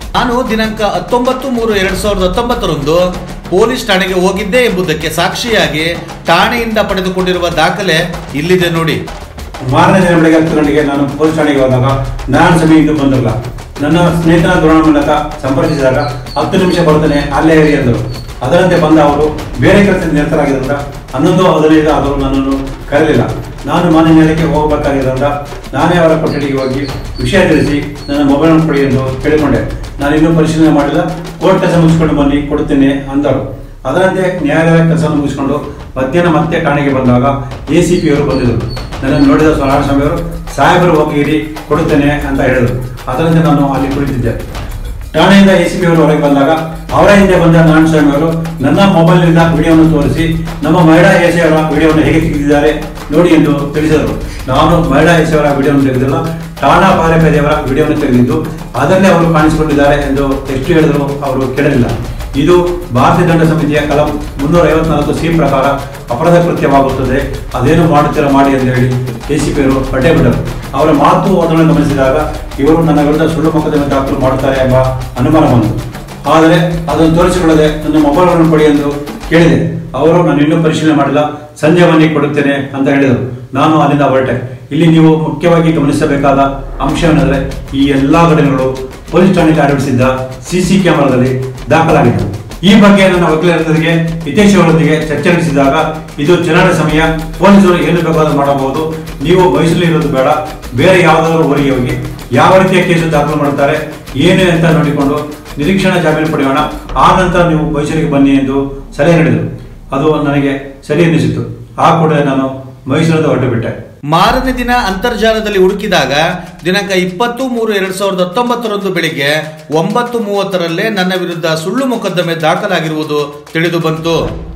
ನಾನು ದಿನಾಂಕ ಹತ್ತೊಂಬತ್ತು ಮೂರು ಎರಡ್ ಸಾವಿರದ ಹತ್ತೊಂಬತ್ತರಂದು ಪೊಲೀಸ್ ಠಾಣೆಗೆ ಹೋಗಿದ್ದೆ ಎಂಬುದಕ್ಕೆ ಸಾಕ್ಷಿಯಾಗಿ ಠಾಣೆಯಿಂದ ಪಡೆದುಕೊಂಡಿರುವ ದಾಖಲೆ ಇಲ್ಲಿದೆ ನೋಡಿ
ಮಾರನೇ ದಿನ ಬೆಳಗ್ಗೆ ಹತ್ತು ಗಂಟೆಗೆ ನಾನು ಪೊಲೀಸ್ ಠಾಣೆಗೆ ಹೋದಾಗ ನಾನು ಸಮಯ ಇನ್ನೂ ಬಂದಿಲ್ಲ ನನ್ನ ಸ್ನೇಹಿತನ ದ್ರೋಣ ಮೂಲಕ ಸಂಪರ್ಕಿಸಿದಾಗ ಹತ್ತು ನಿಮಿಷ ಬರ್ತೇನೆ ಅಲ್ಲೇ ಇರಿ ಎಂದರು ಅದರಂತೆ ಬಂದ ಅವರು ಬೇರೆ ಕೆಲಸದಿಂದ ನಿರತರಾಗಿದ್ದರಿಂದ ಹನ್ನೊಂದು ಹದಿನೈದು ಆದರೂ ನನ್ನನ್ನು ಕರೆಯಲಿಲ್ಲ ನಾನು ಮನೆ ನೆಲಕ್ಕೆ ಹೋಗಬೇಕಾಗಿದ್ದರಿಂದ ನಾನೇ ಅವರ ಕೊಠಡಿಗೆ ಹೋಗಿ ವಿಷಯ ತಿಳಿಸಿ ನನ್ನ ಮೊಬೈಲ್ ಕೊಡಿ ಎಂದು ಕೇಳಿಕೊಂಡೆ ನಾನು ಇನ್ನೂ ಪರಿಶೀಲನೆ ಮಾಡಿಲ್ಲ ಕೋರ್ಟ್ ಕೆಲಸ ಮುಗಿಸ್ಕೊಂಡು ಬನ್ನಿ ಕೊಡುತ್ತೇನೆ ಅಂದರು ಅದರಂತೆ ನ್ಯಾಯಾಲಯ ಕೆಲಸ ಮುಗಿಸ್ಕೊಂಡು ಮಧ್ಯಾಹ್ನ ಮತ್ತೆ ಠಾಣೆಗೆ ಬಂದಾಗ ಎ ಸಿ ಪಿ ಅವರು ಬಂದಿದ್ದರು ನನ್ನನ್ನು ನೋಡಿದ ಸ್ವಾಮಿ ಅವರು ಸಾಹೇಬರು ಹೋಗಿರಿ ಕೊಡುತ್ತೇನೆ ಅಂತ ಹೇಳಿದರು ಅದರಂತೆ ನಾನು ಅಲ್ಲಿ ಕುಳಿತಿದ್ದೆ ಠಾಣೆಯಿಂದ ಎ ಸಿ ಪಿ ಅವರು ಹೊರಗೆ ಬಂದಾಗ ಅವರ ಹಿಂದೆ ಬಂದ ನಾರಾಯಣ ಸ್ವಾಮಿ ಅವರು ನನ್ನ ಮೊಬೈಲ್ನಿಂದ ವಿಡಿಯೋವನ್ನು ತೋರಿಸಿ ನಮ್ಮ ಮಹಿಳಾ ಎ ಸಿ ಅವರ ವಿಡಿಯೋವನ್ನು ಹೇಗೆ ತೆಗೆದಿದ್ದಾರೆ ನೋಡಿ ಎಂದು ತಿಳಿಸಿದರು ನಾನು ಮಹಿಳಾ ಎ ಸಿ ಅವರ ವಿಡಿಯೋವನ್ನು ತೆಗೆದಿಲ್ಲ ಠಾಣಾ ಪಾರೇಪೇದೆಯವರ ವಿಡಿಯೋವನ್ನು ತೆಗೆದಿದ್ದು ಅದನ್ನೇ ಅವರು ಕಾಣಿಸಿಕೊಂಡಿದ್ದಾರೆ ಎಂದು ಎಷ್ಟು ಹೇಳಿದರೂ ಅವರು ಕೇಳಲಿಲ್ಲ ಇದು ಭಾರತೀಯ ದಂಡ ಸಮಿತಿಯ ಕಲಂ ಮುನ್ನೂರ ಐವತ್ನಾಲ್ಕು ಸಿ ಪ್ರಕಾರ ಅಪರಾಧ ಕೃತ್ಯವಾಗುತ್ತದೆ ಅದೇನು ಮಾಡುತ್ತೀರಾ ಮಾಡಿ ಎಂದು ಹೇಳಿ ಕೆಸಿಪಿ ಅವರು ಪಟ್ಟೆ ಬಿಟ್ಟರು ಅವರ ಮಾತು ಓದನ್ನು ಗಮನಿಸಿದಾಗ ಇವರು ನನ್ನ ವಿರುದ್ಧ ಸುಳ್ಳು ಮೊಕದ್ದಮೆ ದಾಖಲು ಮಾಡುತ್ತಾರೆ ಎಂಬ ಅನುಮಾನ ಬಂತು ಆದರೆ ಅದನ್ನು ತೋರಿಸಿಕೊಳ್ಳದೆ ನನ್ನ ಮೊಬೈಲ್ಗಳನ್ನು ಕೊಡಿ ಎಂದು ಕೇಳಿದೆ ಅವರು ನಾನು ಇನ್ನೂ ಪರಿಶೀಲನೆ ಮಾಡಿಲ್ಲ ಸಂಜೆ ಬನ್ನಿ ಕೊಡುತ್ತೇನೆ ಅಂತ ಹೇಳಿದರು ನಾನು ಅಲ್ಲಿಂದ ಹೊರಟೆ ಇಲ್ಲಿ ನೀವು ಮುಖ್ಯವಾಗಿ ಗಮನಿಸಬೇಕಾದ ಅಂಶವೆಂದರೆ ಈ ಎಲ್ಲಾ ಘಟನೆಗಳು ಪೊಲೀಸ್ ಠಾಣೆಯಲ್ಲಿ ಅಳವಡಿಸಿದ್ದ ಸಿಸಿ ಕ್ಯಾಮೆರಾದಲ್ಲಿ ದಾಖಲಾಗಿದೆ ಈ ಬಗ್ಗೆ ನನ್ನ ವಕೀಲರೊಂದಿಗೆ ಹಿತೇಶ್ ಅವರೊಂದಿಗೆ ಚರ್ಚೆ ನಡೆಸಿದಾಗ ಇದು ಚುನಾವಣೆ ಸಮಯ ಪೊಲೀಸರು ಏನು ಬೇಕಾದ್ರೂ ಮಾಡಬಹುದು ನೀವು ಮೈಸೂರಲ್ಲಿ ಇರೋದು ಬೇಡ ಬೇರೆ ಯಾವುದಾದ್ರೂ ಊರಿಗೆ ಹೋಗಿ ಯಾವ ರೀತಿಯ ಕೇಸು ದಾಖಲು ಮಾಡುತ್ತಾರೆ ಏನು ಅಂತ ನೋಡಿಕೊಂಡು ನಿರೀಕ್ಷಣಾ ಜಾಮೀನು ಪಡೆಯೋಣ ಆ ನಂತರ ನೀವು ಮೈಸೂರಿಗೆ ಬನ್ನಿ ಎಂದು ಸಲಹೆ ನೀಡಿದರು ಅದು ನನಗೆ ಸರಿ ಎನ್ನಿಸಿತು ಆ ಕೂಡಲೇ ನಾನು ಮೈಸೂರಿಂದ ಹೊರಟು ಬಿಟ್ಟೆ
ಮಾರನೇ ದಿನ ಅಂತರ್ಜಾಲದಲ್ಲಿ ಹುಡುಕಿದಾಗ ದಿನಾಂಕ ಇಪ್ಪತ್ತು ಮೂರು ಎರಡ್ ಸಾವಿರದ ಹತ್ತೊಂಬತ್ತರಂದು ಬೆಳಿಗ್ಗೆ ಒಂಬತ್ತು ಮೂವತ್ತರಲ್ಲೇ ನನ್ನ ವಿರುದ್ಧ ಸುಳ್ಳು ಮೊಕದ್ದಮೆ ದಾಖಲಾಗಿರುವುದು ತಿಳಿದು ಬಂತು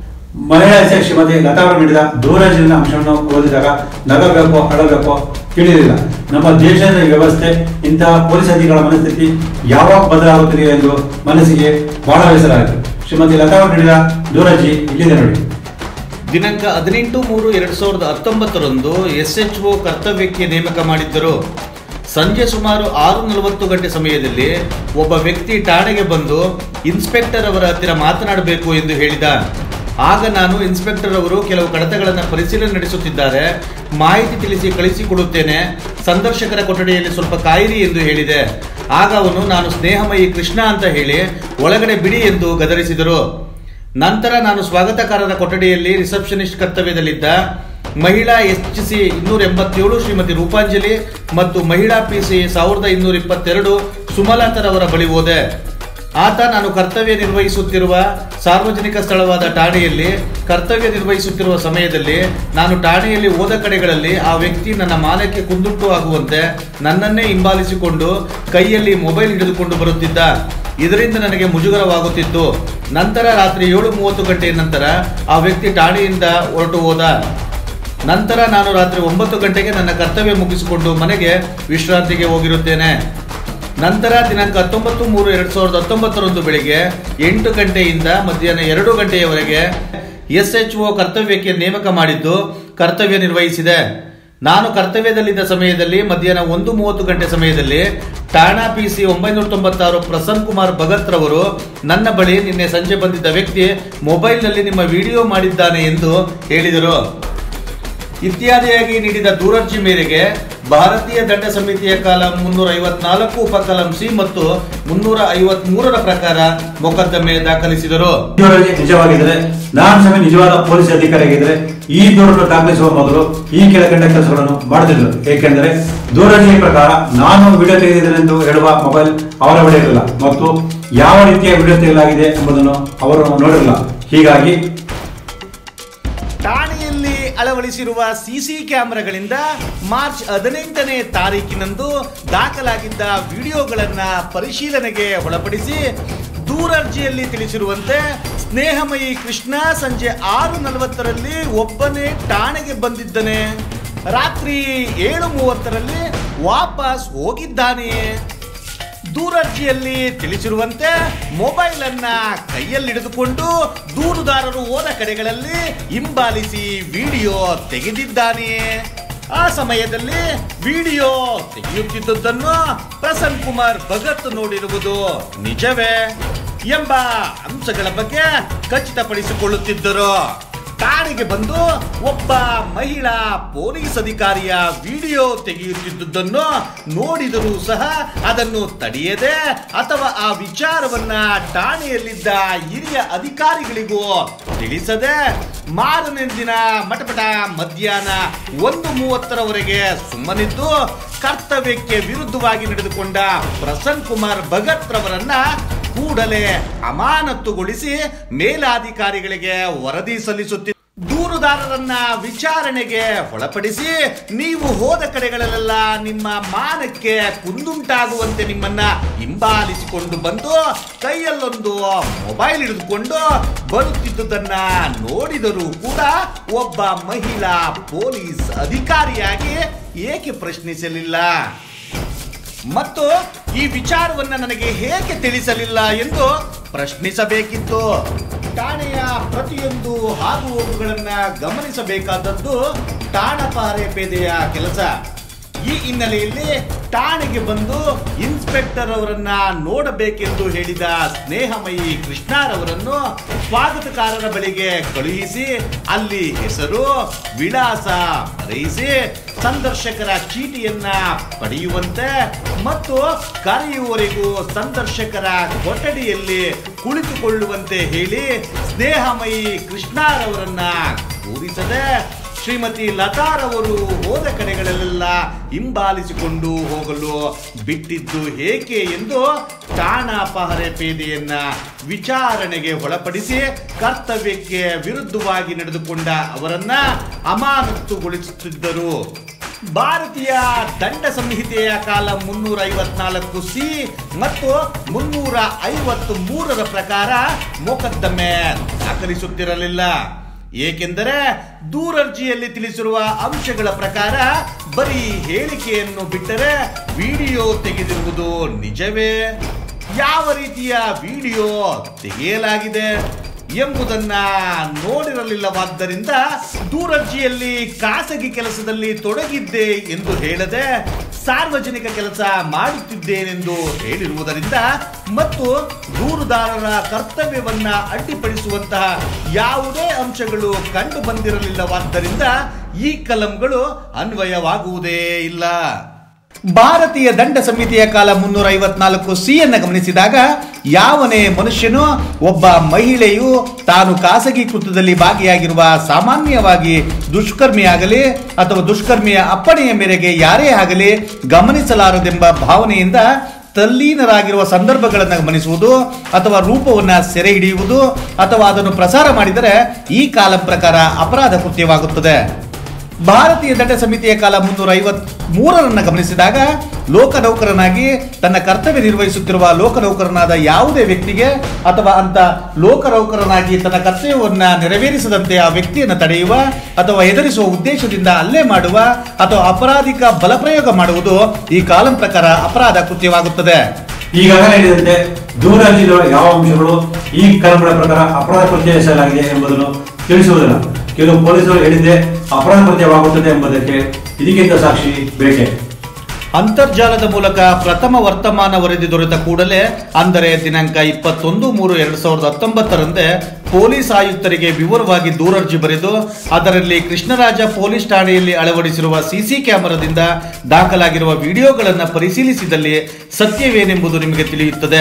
ಮಹಿಳಾ ಎಸ್ ಶ್ರೀಮತಿ ಲತಾ ಅವರು ನೀಡಿದ ದೂರದರ್ಶನದ ಅಂಶವನ್ನು ಓದಿದಾಗ ನಗಬೇಕೋ ಅಳಬೇಕೋ ತಿಳಿಯಲಿಲ್ಲ ನಮ್ಮ ದೇಶದ ವ್ಯವಸ್ಥೆ ಇಂತಹ ಪೊಲೀಸ್ ಅಧಿಕಾರಿಗಳ ಮನಸ್ಥಿತಿ ಯಾವಾಗ ಬದಲಾಗುತ್ತದೆ ಎಂದು ಮನಸ್ಸಿಗೆ ಬಹಳ ಬೇಸರ ಆಯಿತು ಶ್ರೀಮತಿ ಲತಾ ಅವರು ನೀಡಿದ ದೂರಜಿ ಇಲ್ಲಿದೆ ನೋಡಿ
ದಿನಾಂಕ ಹದಿನೆಂಟು ಮೂರು ಎರಡ್ ಸಾವಿರದ ಹತ್ತೊಂಬತ್ತರಂದು ಎಸ್ ಎಚ್ ಒ ಕರ್ತವ್ಯಕ್ಕೆ ನೇಮಕ ಮಾಡಿದ್ದರು ಸಂಜೆ ಸುಮಾರು ಆರು ನಲವತ್ತು ಗಂಟೆ ಸಮಯದಲ್ಲಿ ಒಬ್ಬ ವ್ಯಕ್ತಿ ಠಾಣೆಗೆ ಬಂದು ಇನ್ಸ್ಪೆಕ್ಟರ್ ಅವರ ಹತ್ತಿರ ಮಾತನಾಡಬೇಕು ಎಂದು ಹೇಳಿದ ಆಗ ನಾನು ಇನ್ಸ್ಪೆಕ್ಟರ್ ಅವರು ಕೆಲವು ಕಡತಗಳನ್ನು ಪರಿಶೀಲನೆ ನಡೆಸುತ್ತಿದ್ದಾರೆ ಮಾಹಿತಿ ತಿಳಿಸಿ ಕಳಿಸಿಕೊಡುತ್ತೇನೆ ಸಂದರ್ಶಕರ ಕೊಠಡಿಯಲ್ಲಿ ಸ್ವಲ್ಪ ಕಾಯಿರಿ ಎಂದು ಹೇಳಿದೆ ಆಗ ಅವನು ನಾನು ಸ್ನೇಹಮಯಿ ಕೃಷ್ಣ ಅಂತ ಹೇಳಿ ಒಳಗಡೆ ಬಿಡಿ ಎಂದು ಗದರಿಸಿದರು ನಂತರ ನಾನು ಸ್ವಾಗತಕಾರರ ಕೊಠಡಿಯಲ್ಲಿ ರಿಸೆಪ್ಷನಿಸ್ಟ್ ಕರ್ತವ್ಯದಲ್ಲಿದ್ದ ಮಹಿಳಾ ಎಚ್ ಸಿ ಇನ್ನೂರ ಎಂಬತ್ತೇಳು ಶ್ರೀಮತಿ ರೂಪಾಂಜಲಿ ಮತ್ತು ಮಹಿಳಾ ಪಿ ಸಿ ಸಾವಿರದ ಇನ್ನೂರ ಇಪ್ಪತ್ತೆರಡು ಸುಮಲತರವರ ಬಳಿ ಹೋದೆ ಆತ ನಾನು ಕರ್ತವ್ಯ ನಿರ್ವಹಿಸುತ್ತಿರುವ ಸಾರ್ವಜನಿಕ ಸ್ಥಳವಾದ ಠಾಣೆಯಲ್ಲಿ ಕರ್ತವ್ಯ ನಿರ್ವಹಿಸುತ್ತಿರುವ ಸಮಯದಲ್ಲಿ ನಾನು ಠಾಣೆಯಲ್ಲಿ ಹೋದ ಕಡೆಗಳಲ್ಲಿ ಆ ವ್ಯಕ್ತಿ ನನ್ನ ಮಾನಕ್ಕೆ ಕುಂದುಂಟು ಆಗುವಂತೆ ನನ್ನನ್ನೇ ಹಿಂಬಾಲಿಸಿಕೊಂಡು ಕೈಯಲ್ಲಿ ಮೊಬೈಲ್ ಹಿಡಿದುಕೊಂಡು ಬರುತ್ತಿದ್ದ ಇದರಿಂದ ನನಗೆ ಮುಜುಗರವಾಗುತ್ತಿತ್ತು ನಂತರ ರಾತ್ರಿ ಏಳು ಮೂವತ್ತು ಗಂಟೆಯ ನಂತರ ಆ ವ್ಯಕ್ತಿ ಠಾಣೆಯಿಂದ ಹೊರಟು ಹೋದ ನಂತರ ನಾನು ರಾತ್ರಿ ಒಂಬತ್ತು ಗಂಟೆಗೆ ನನ್ನ ಕರ್ತವ್ಯ ಮುಗಿಸಿಕೊಂಡು ಮನೆಗೆ ವಿಶ್ರಾಂತಿಗೆ ಹೋಗಿರುತ್ತೇನೆ ನಂತರ ದಿನಾಂಕ ಹತ್ತೊಂಬತ್ತು ಮೂರು ಎರಡ್ ಸಾವಿರದ ಹತ್ತೊಂಬತ್ತರಂದು ಬೆಳಿಗ್ಗೆ ಎಂಟು ಗಂಟೆಯಿಂದ ಮಧ್ಯಾಹ್ನ ಎರಡು ಗಂಟೆಯವರೆಗೆ ಎಸ್ ಎಚ್ ಒ ಕರ್ತವ್ಯಕ್ಕೆ ನೇಮಕ ಮಾಡಿದ್ದು ಕರ್ತವ್ಯ ನಿರ್ವಹಿಸಿದೆ ನಾನು ಕರ್ತವ್ಯದಲ್ಲಿದ್ದ ಸಮಯದಲ್ಲಿ ಮಧ್ಯಾಹ್ನ ಒಂದು ಮೂವತ್ತು ಗಂಟೆ ಸಮಯದಲ್ಲಿ ಠಾಣಾ ಪಿ ಸಿ ಒಂಬೈನೂರ ತೊಂಬತ್ತಾರು ಪ್ರಸನ್ನ ಕುಮಾರ್ ಭಗತ್ ರವರು ನನ್ನ ಬಳಿ ನಿನ್ನೆ ಸಂಜೆ ಬಂದಿದ್ದ ವ್ಯಕ್ತಿ ಮೊಬೈಲ್ನಲ್ಲಿ ನಿಮ್ಮ ವಿಡಿಯೋ ಮಾಡಿದ್ದಾನೆ ಎಂದು ಹೇಳಿದರು ಇತ್ಯಾದಿಯಾಗಿ ನೀಡಿದ ದೂರರ್ಜಿ ಮೇರೆಗೆ ಭಾರತೀಯ ದಂಡ ಸಮಿತಿಯ ಕಾಲಂ ಮುನ್ನೂರ ಐವತ್ನಾಲ್ಕು ಉಪಕಲಂ ಸಿ ಮತ್ತು ಮುನ್ನೂರ ಐವತ್ ಮೂರರ ಪ್ರಕಾರ ಮೊಕದ್ದಮೆ ದಾಖಲಿಸಿದರು
ದೂರಲ್ಲಿ ನಿಜವಾಗಿದ್ರೆ ನಾನು ಸಮಯ ನಿಜವಾದ ಪೊಲೀಸ್ ಅಧಿಕಾರಿಯಾಗಿದ್ರೆ ಈ ದೂರನ್ನು ದಾಖಲಿಸುವ ಮೊದಲು ಈ ಕೆಳಕಂಡ ಕೆಲಸಗಳನ್ನು ಮಾಡುತ್ತಿದ್ದರು ಏಕೆಂದರೆ ದೂರವಾಣಿ ಪ್ರಕಾರ ನಾನು ವಿಡಿಯೋ ತೆಗೆದಿದ್ದೇನೆಂದು ಹೇಳುವ ಮೊಬೈಲ್ ಅವರ ಬಳಿ ಇರಲಿಲ್ಲ ಮತ್ತು ಯಾವ ರೀತಿಯ ವಿಡಿಯೋ ತೆಗೆಯಲಾಗಿದೆ ಎಂಬುದನ್ನು ಅವರು ನೋಡಿರಲಿಲ್ಲ ಹೀಗಾಗಿ
ಠಾಣೆಯಲ್ಲಿ ಅಳವಡಿಸಿರುವ ಸಿಸಿ ಕ್ಯಾಮೆರಾಗಳಿಂದ ಮಾರ್ಚ್ ಹದಿನೆಂಟನೇ ತಾರೀಕಿನಂದು ದಾಖಲಾಗಿದ್ದ ವಿಡಿಯೋಗಳನ್ನ ಪರಿಶೀಲನೆಗೆ ಒಳಪಡಿಸಿ ದೂರರ್ಜಿಯಲ್ಲಿ ತಿಳಿಸಿರುವಂತೆ ಸ್ನೇಹಮಯಿ ಕೃಷ್ಣ ಸಂಜೆ ಆರು ನಲವತ್ತರಲ್ಲಿ ಒಬ್ಬನೇ ಠಾಣೆಗೆ ಬಂದಿದ್ದನೆ ರಾತ್ರಿ ಏಳು ಮೂವತ್ತರಲ್ಲಿ ವಾಪಸ್ ಹೋಗಿದ್ದಾನೆಯೇ ದೂರರ್ಜಿಯಲ್ಲಿ ತಿಳಿಸಿರುವಂತೆ ಮೊಬೈಲ್ ಅನ್ನ ಕೈಯಲ್ಲಿಡಿದುಕೊಂಡು ದೂರುದಾರರು ಹೋದ ಕಡೆಗಳಲ್ಲಿ ಹಿಂಬಾಲಿಸಿ ವಿಡಿಯೋ ತೆಗೆದಿದ್ದಾನೆಯೇ ಆ ಸಮಯದಲ್ಲಿ ವಿಡಿಯೋ ತೆಗೆಯುತ್ತಿದ್ದುದನ್ನು ಪ್ರಸನ್ ಕುಮಾರ್ ಭಗತ್ ನೋಡಿರುವುದು ನಿಜವೇ ಎಂಬ ಅಂಶಗಳ ಬಗ್ಗೆ ಖಚಿತಪಡಿಸಿಕೊಳ್ಳುತ್ತಿದ್ದರು ಠಾಣೆಗೆ ಬಂದು ಒಬ್ಬ ಮಹಿಳಾ ಪೊಲೀಸ್ ಅಧಿಕಾರಿಯ ವಿಡಿಯೋ ತೆಗೆಯುತ್ತಿದ್ದುದನ್ನು ನೋಡಿದರೂ ಸಹ ಅದನ್ನು ತಡೆಯದೆ ಅಥವಾ ಆ ವಿಚಾರವನ್ನ ಠಾಣೆಯಲ್ಲಿದ್ದ ಹಿರಿಯ ಅಧಿಕಾರಿಗಳಿಗೂ ತಿಳಿಸದೆ ಮಾರನೇ ದಿನ ಮಟಪಟ ಮಧ್ಯಾಹ್ನ ಒಂದು ಮೂವತ್ತರವರೆಗೆ ಸುಮ್ಮನಿದ್ದು ಕರ್ತವ್ಯಕ್ಕೆ ವಿರುದ್ಧವಾಗಿ ನಡೆದುಕೊಂಡ ಪ್ರಸನ್ ಕುಮಾರ್ ಭಗತ್ ರವರನ್ನ ಕೂಡಲೇ ಅಮಾನತುಗೊಳಿಸಿ ಮೇಲಾಧಿಕಾರಿಗಳಿಗೆ ವರದಿ ಸಲ್ಲಿಸುತ್ತಿದ್ದ ದೂರುದಾರರನ್ನ ವಿಚಾರಣೆಗೆ ಒಳಪಡಿಸಿ ನೀವು ಹೋದ ಕಡೆಗಳಲ್ಲೆಲ್ಲ ನಿಮ್ಮ ಮಾನಕ್ಕೆ ಕುಂದುಂಟಾಗುವಂತೆ ನಿಮ್ಮನ್ನ ಹಿಂಬಾಲಿಸಿಕೊಂಡು ಬಂದು ಕೈಯಲ್ಲೊಂದು ಮೊಬೈಲ್ ಹಿಡಿದುಕೊಂಡು ಬರುತ್ತಿದ್ದುದನ್ನ ನೋಡಿದರೂ ಕೂಡ ಒಬ್ಬ ಮಹಿಳಾ ಪೊಲೀಸ್ ಅಧಿಕಾರಿಯಾಗಿ ಏಕೆ ಪ್ರಶ್ನಿಸಲಿಲ್ಲ ಮತ್ತು ಈ ವಿಚಾರವನ್ನ ನನಗೆ ಹೇಗೆ ತಿಳಿಸಲಿಲ್ಲ ಎಂದು ಪ್ರಶ್ನಿಸಬೇಕಿತ್ತು ಠಾಣೆಯ ಪ್ರತಿಯೊಂದು ಹಾಗು ಹೋಗುಗಳನ್ನ ಗಮನಿಸಬೇಕಾದದ್ದು ಠಾಣಪಾರೆ ಪೇದೆಯ ಕೆಲಸ ಈ ಹಿನ್ನೆಲೆಯಲ್ಲಿ ಠಾಣೆಗೆ ಬಂದು ಇನ್ಸ್ಪೆಕ್ಟರ್ ಅವರನ್ನ ನೋಡಬೇಕೆಂದು ಹೇಳಿದ ಸ್ನೇಹಮಯಿ ಕೃಷ್ಣಾರವರನ್ನು ಸ್ವಾಗತಕಾರರ ಬಳಿಗೆ ಕಳುಹಿಸಿ ಅಲ್ಲಿ ಹೆಸರು ವಿಳಾಸ ಬರೆಯಿಸಿ ಸಂದರ್ಶಕರ ಚೀಟಿಯನ್ನ ಪಡೆಯುವಂತೆ ಮತ್ತು ಕರೆಯುವವರೆಗೂ ಸಂದರ್ಶಕರ ಕೊಠಡಿಯಲ್ಲಿ ಕುಳಿತುಕೊಳ್ಳುವಂತೆ ಹೇಳಿ ಸ್ನೇಹಮಯಿ ಕೃಷ್ಣಾರವರನ್ನ ಕೂರಿಸದೆ ಶ್ರೀಮತಿ ಲತಾರವರು ಹೋದ ಕಡೆಗಳಲ್ಲೆಲ್ಲ ಹಿಂಬಾಲಿಸಿಕೊಂಡು ಹೋಗಲು ಬಿಟ್ಟಿದ್ದು ಏಕೆ ಎಂದು ಠಾಣಾ ಪಹರೆ ಪೇದೆಯನ್ನ ವಿಚಾರಣೆಗೆ ಒಳಪಡಿಸಿ ಕರ್ತವ್ಯಕ್ಕೆ ವಿರುದ್ಧವಾಗಿ ನಡೆದುಕೊಂಡ ಅವರನ್ನ ಅಮಾನತುಗೊಳಿಸುತ್ತಿದ್ದರು ಭಾರತೀಯ ದಂಡ ಸಂಹಿತೆಯ ಕಾಲ ಮುನ್ನೂರ ಐವತ್ನಾಲ್ಕು ಸಿ ಮತ್ತು ಮುನ್ನೂರ ಐವತ್ತು ಮೂರರ ಪ್ರಕಾರ ಮೊಕದ್ದಮೆ ದಾಖಲಿಸುತ್ತಿರಲಿಲ್ಲ ಏಕೆಂದರೆ ದೂರರ್ಜಿಯಲ್ಲಿ ತಿಳಿಸಿರುವ ಅಂಶಗಳ ಪ್ರಕಾರ ಬರೀ ಹೇಳಿಕೆಯನ್ನು ಬಿಟ್ಟರೆ ವಿಡಿಯೋ ತೆಗೆದಿರುವುದು ನಿಜವೇ ಯಾವ ರೀತಿಯ ವಿಡಿಯೋ ತೆಗೆಯಲಾಗಿದೆ ಎಂಬುದನ್ನ ನೋಡಿರಲಿಲ್ಲವಾದ್ದರಿಂದ ದೂರರ್ಜಿಯಲ್ಲಿ ಖಾಸಗಿ ಕೆಲಸದಲ್ಲಿ ತೊಡಗಿದ್ದೆ ಎಂದು ಹೇಳದೆ ಸಾರ್ವಜನಿಕ ಕೆಲಸ ಮಾಡುತ್ತಿದ್ದೇನೆಂದು ಹೇಳಿರುವುದರಿಂದ ಮತ್ತು ದೂರುದಾರರ ಕರ್ತವ್ಯವನ್ನ ಅಡ್ಡಿಪಡಿಸುವಂತಹ ಯಾವುದೇ ಅಂಶಗಳು ಕಂಡು ಬಂದಿರಲಿಲ್ಲವಾದ್ದರಿಂದ ಈ ಕಲಂಗಳು ಅನ್ವಯವಾಗುವುದೇ ಇಲ್ಲ ಭಾರತೀಯ ದಂಡ ಸಂಹಿತೆಯ ಕಾಲ ಮುನ್ನೂರ ಐವತ್ನಾಲ್ಕು ಸಿ ಅನ್ನು ಗಮನಿಸಿದಾಗ ಯಾವನೇ ಮನುಷ್ಯನು ಒಬ್ಬ ಮಹಿಳೆಯು ತಾನು ಖಾಸಗಿ ಕೃತ್ಯದಲ್ಲಿ ಭಾಗಿಯಾಗಿರುವ ಸಾಮಾನ್ಯವಾಗಿ ದುಷ್ಕರ್ಮಿಯಾಗಲಿ ಅಥವಾ ದುಷ್ಕರ್ಮಿಯ ಅಪ್ಪಣೆಯ ಮೇರೆಗೆ ಯಾರೇ ಆಗಲಿ ಗಮನಿಸಲಾರದೆಂಬ ಭಾವನೆಯಿಂದ ತಲ್ಲೀನರಾಗಿರುವ ಸಂದರ್ಭಗಳನ್ನು ಗಮನಿಸುವುದು ಅಥವಾ ರೂಪವನ್ನು ಸೆರೆ ಹಿಡಿಯುವುದು ಅಥವಾ ಅದನ್ನು ಪ್ರಸಾರ ಮಾಡಿದರೆ ಈ ಕಾಲ ಪ್ರಕಾರ ಅಪರಾಧ ಕೃತ್ಯವಾಗುತ್ತದೆ ಭಾರತೀಯ ದಂಡ ಸಮಿತಿಯ ಕಾಲ ಮುನ್ನೂರ ಐವತ್ ಮೂರರನ್ನ ಗಮನಿಸಿದಾಗ ಲೋಕನೌಕರನಾಗಿ ತನ್ನ ಕರ್ತವ್ಯ ನಿರ್ವಹಿಸುತ್ತಿರುವ ಲೋಕನೌಕರನಾದ ಯಾವುದೇ ವ್ಯಕ್ತಿಗೆ ಅಥವಾ ಅಂತ ಲೋಕನೌಕರನಾಗಿ ತನ್ನ ಕರ್ತವ್ಯವನ್ನ ನೆರವೇರಿಸದಂತೆ ಆ ವ್ಯಕ್ತಿಯನ್ನು ತಡೆಯುವ ಅಥವಾ ಎದುರಿಸುವ ಉದ್ದೇಶದಿಂದ ಹಲ್ಲೆ ಮಾಡುವ ಅಥವಾ ಅಪರಾಧಿಕ ಬಲಪ್ರಯೋಗ ಮಾಡುವುದು ಈ ಕಾಲಂ ಪ್ರಕಾರ ಅಪರಾಧ ಕೃತ್ಯವಾಗುತ್ತದೆ
ಈಗಾಗಲೇ ಹೇಳಿದಂತೆ ದೂರಲ್ಲಿರುವ ಯಾವ ಅಂಶಗಳು ಈ ಕಲಂಗಳ ಪ್ರಕಾರ ಅಪರಾಧ ಕೃತ್ಯ ಎಸಗಲಾಗಿದೆ ಎಂಬುದನ್ನು ತಿಳಿಸುವುದಿಲ್ಲ ಕೆಲವು ಪೊಲೀಸರು ಹೇಳಿದ್ದೆ ಅಪರಾಧ ಕೃತ್ಯವಾಗುತ್ತದೆ ಎಂಬುದಕ್ಕೆ ಇದಕ್ಕಿಂತ ಸಾಕ್ಷಿ ಬೇಕೆ
ಅಂತರ್ಜಾಲದ ಮೂಲಕ ಪ್ರಥಮ ವರ್ತಮಾನ ವರದಿ ದೊರೆತ ಕೂಡಲೇ ಅಂದರೆ ದಿನಾಂಕ ಇಪ್ಪತ್ತೊಂದು ಮೂರು ಎರಡು ಸಾವಿರದ ಹತ್ತೊಂಬತ್ತರಂದೇ ಪೊಲೀಸ್ ಆಯುಕ್ತರಿಗೆ ವಿವರವಾಗಿ ದೂರರ್ಜಿ ಬರೆದು ಅದರಲ್ಲಿ ಕೃಷ್ಣರಾಜ ಪೊಲೀಸ್ ಠಾಣೆಯಲ್ಲಿ ಅಳವಡಿಸಿರುವ ಸಿಸಿ ಕ್ಯಾಮೆರಾದಿಂದ ದಾಖಲಾಗಿರುವ ವಿಡಿಯೋಗಳನ್ನು ಪರಿಶೀಲಿಸಿದಲ್ಲಿ ಸತ್ಯವೇನೆಂಬುದು ನಿಮಗೆ ತಿಳಿಯುತ್ತದೆ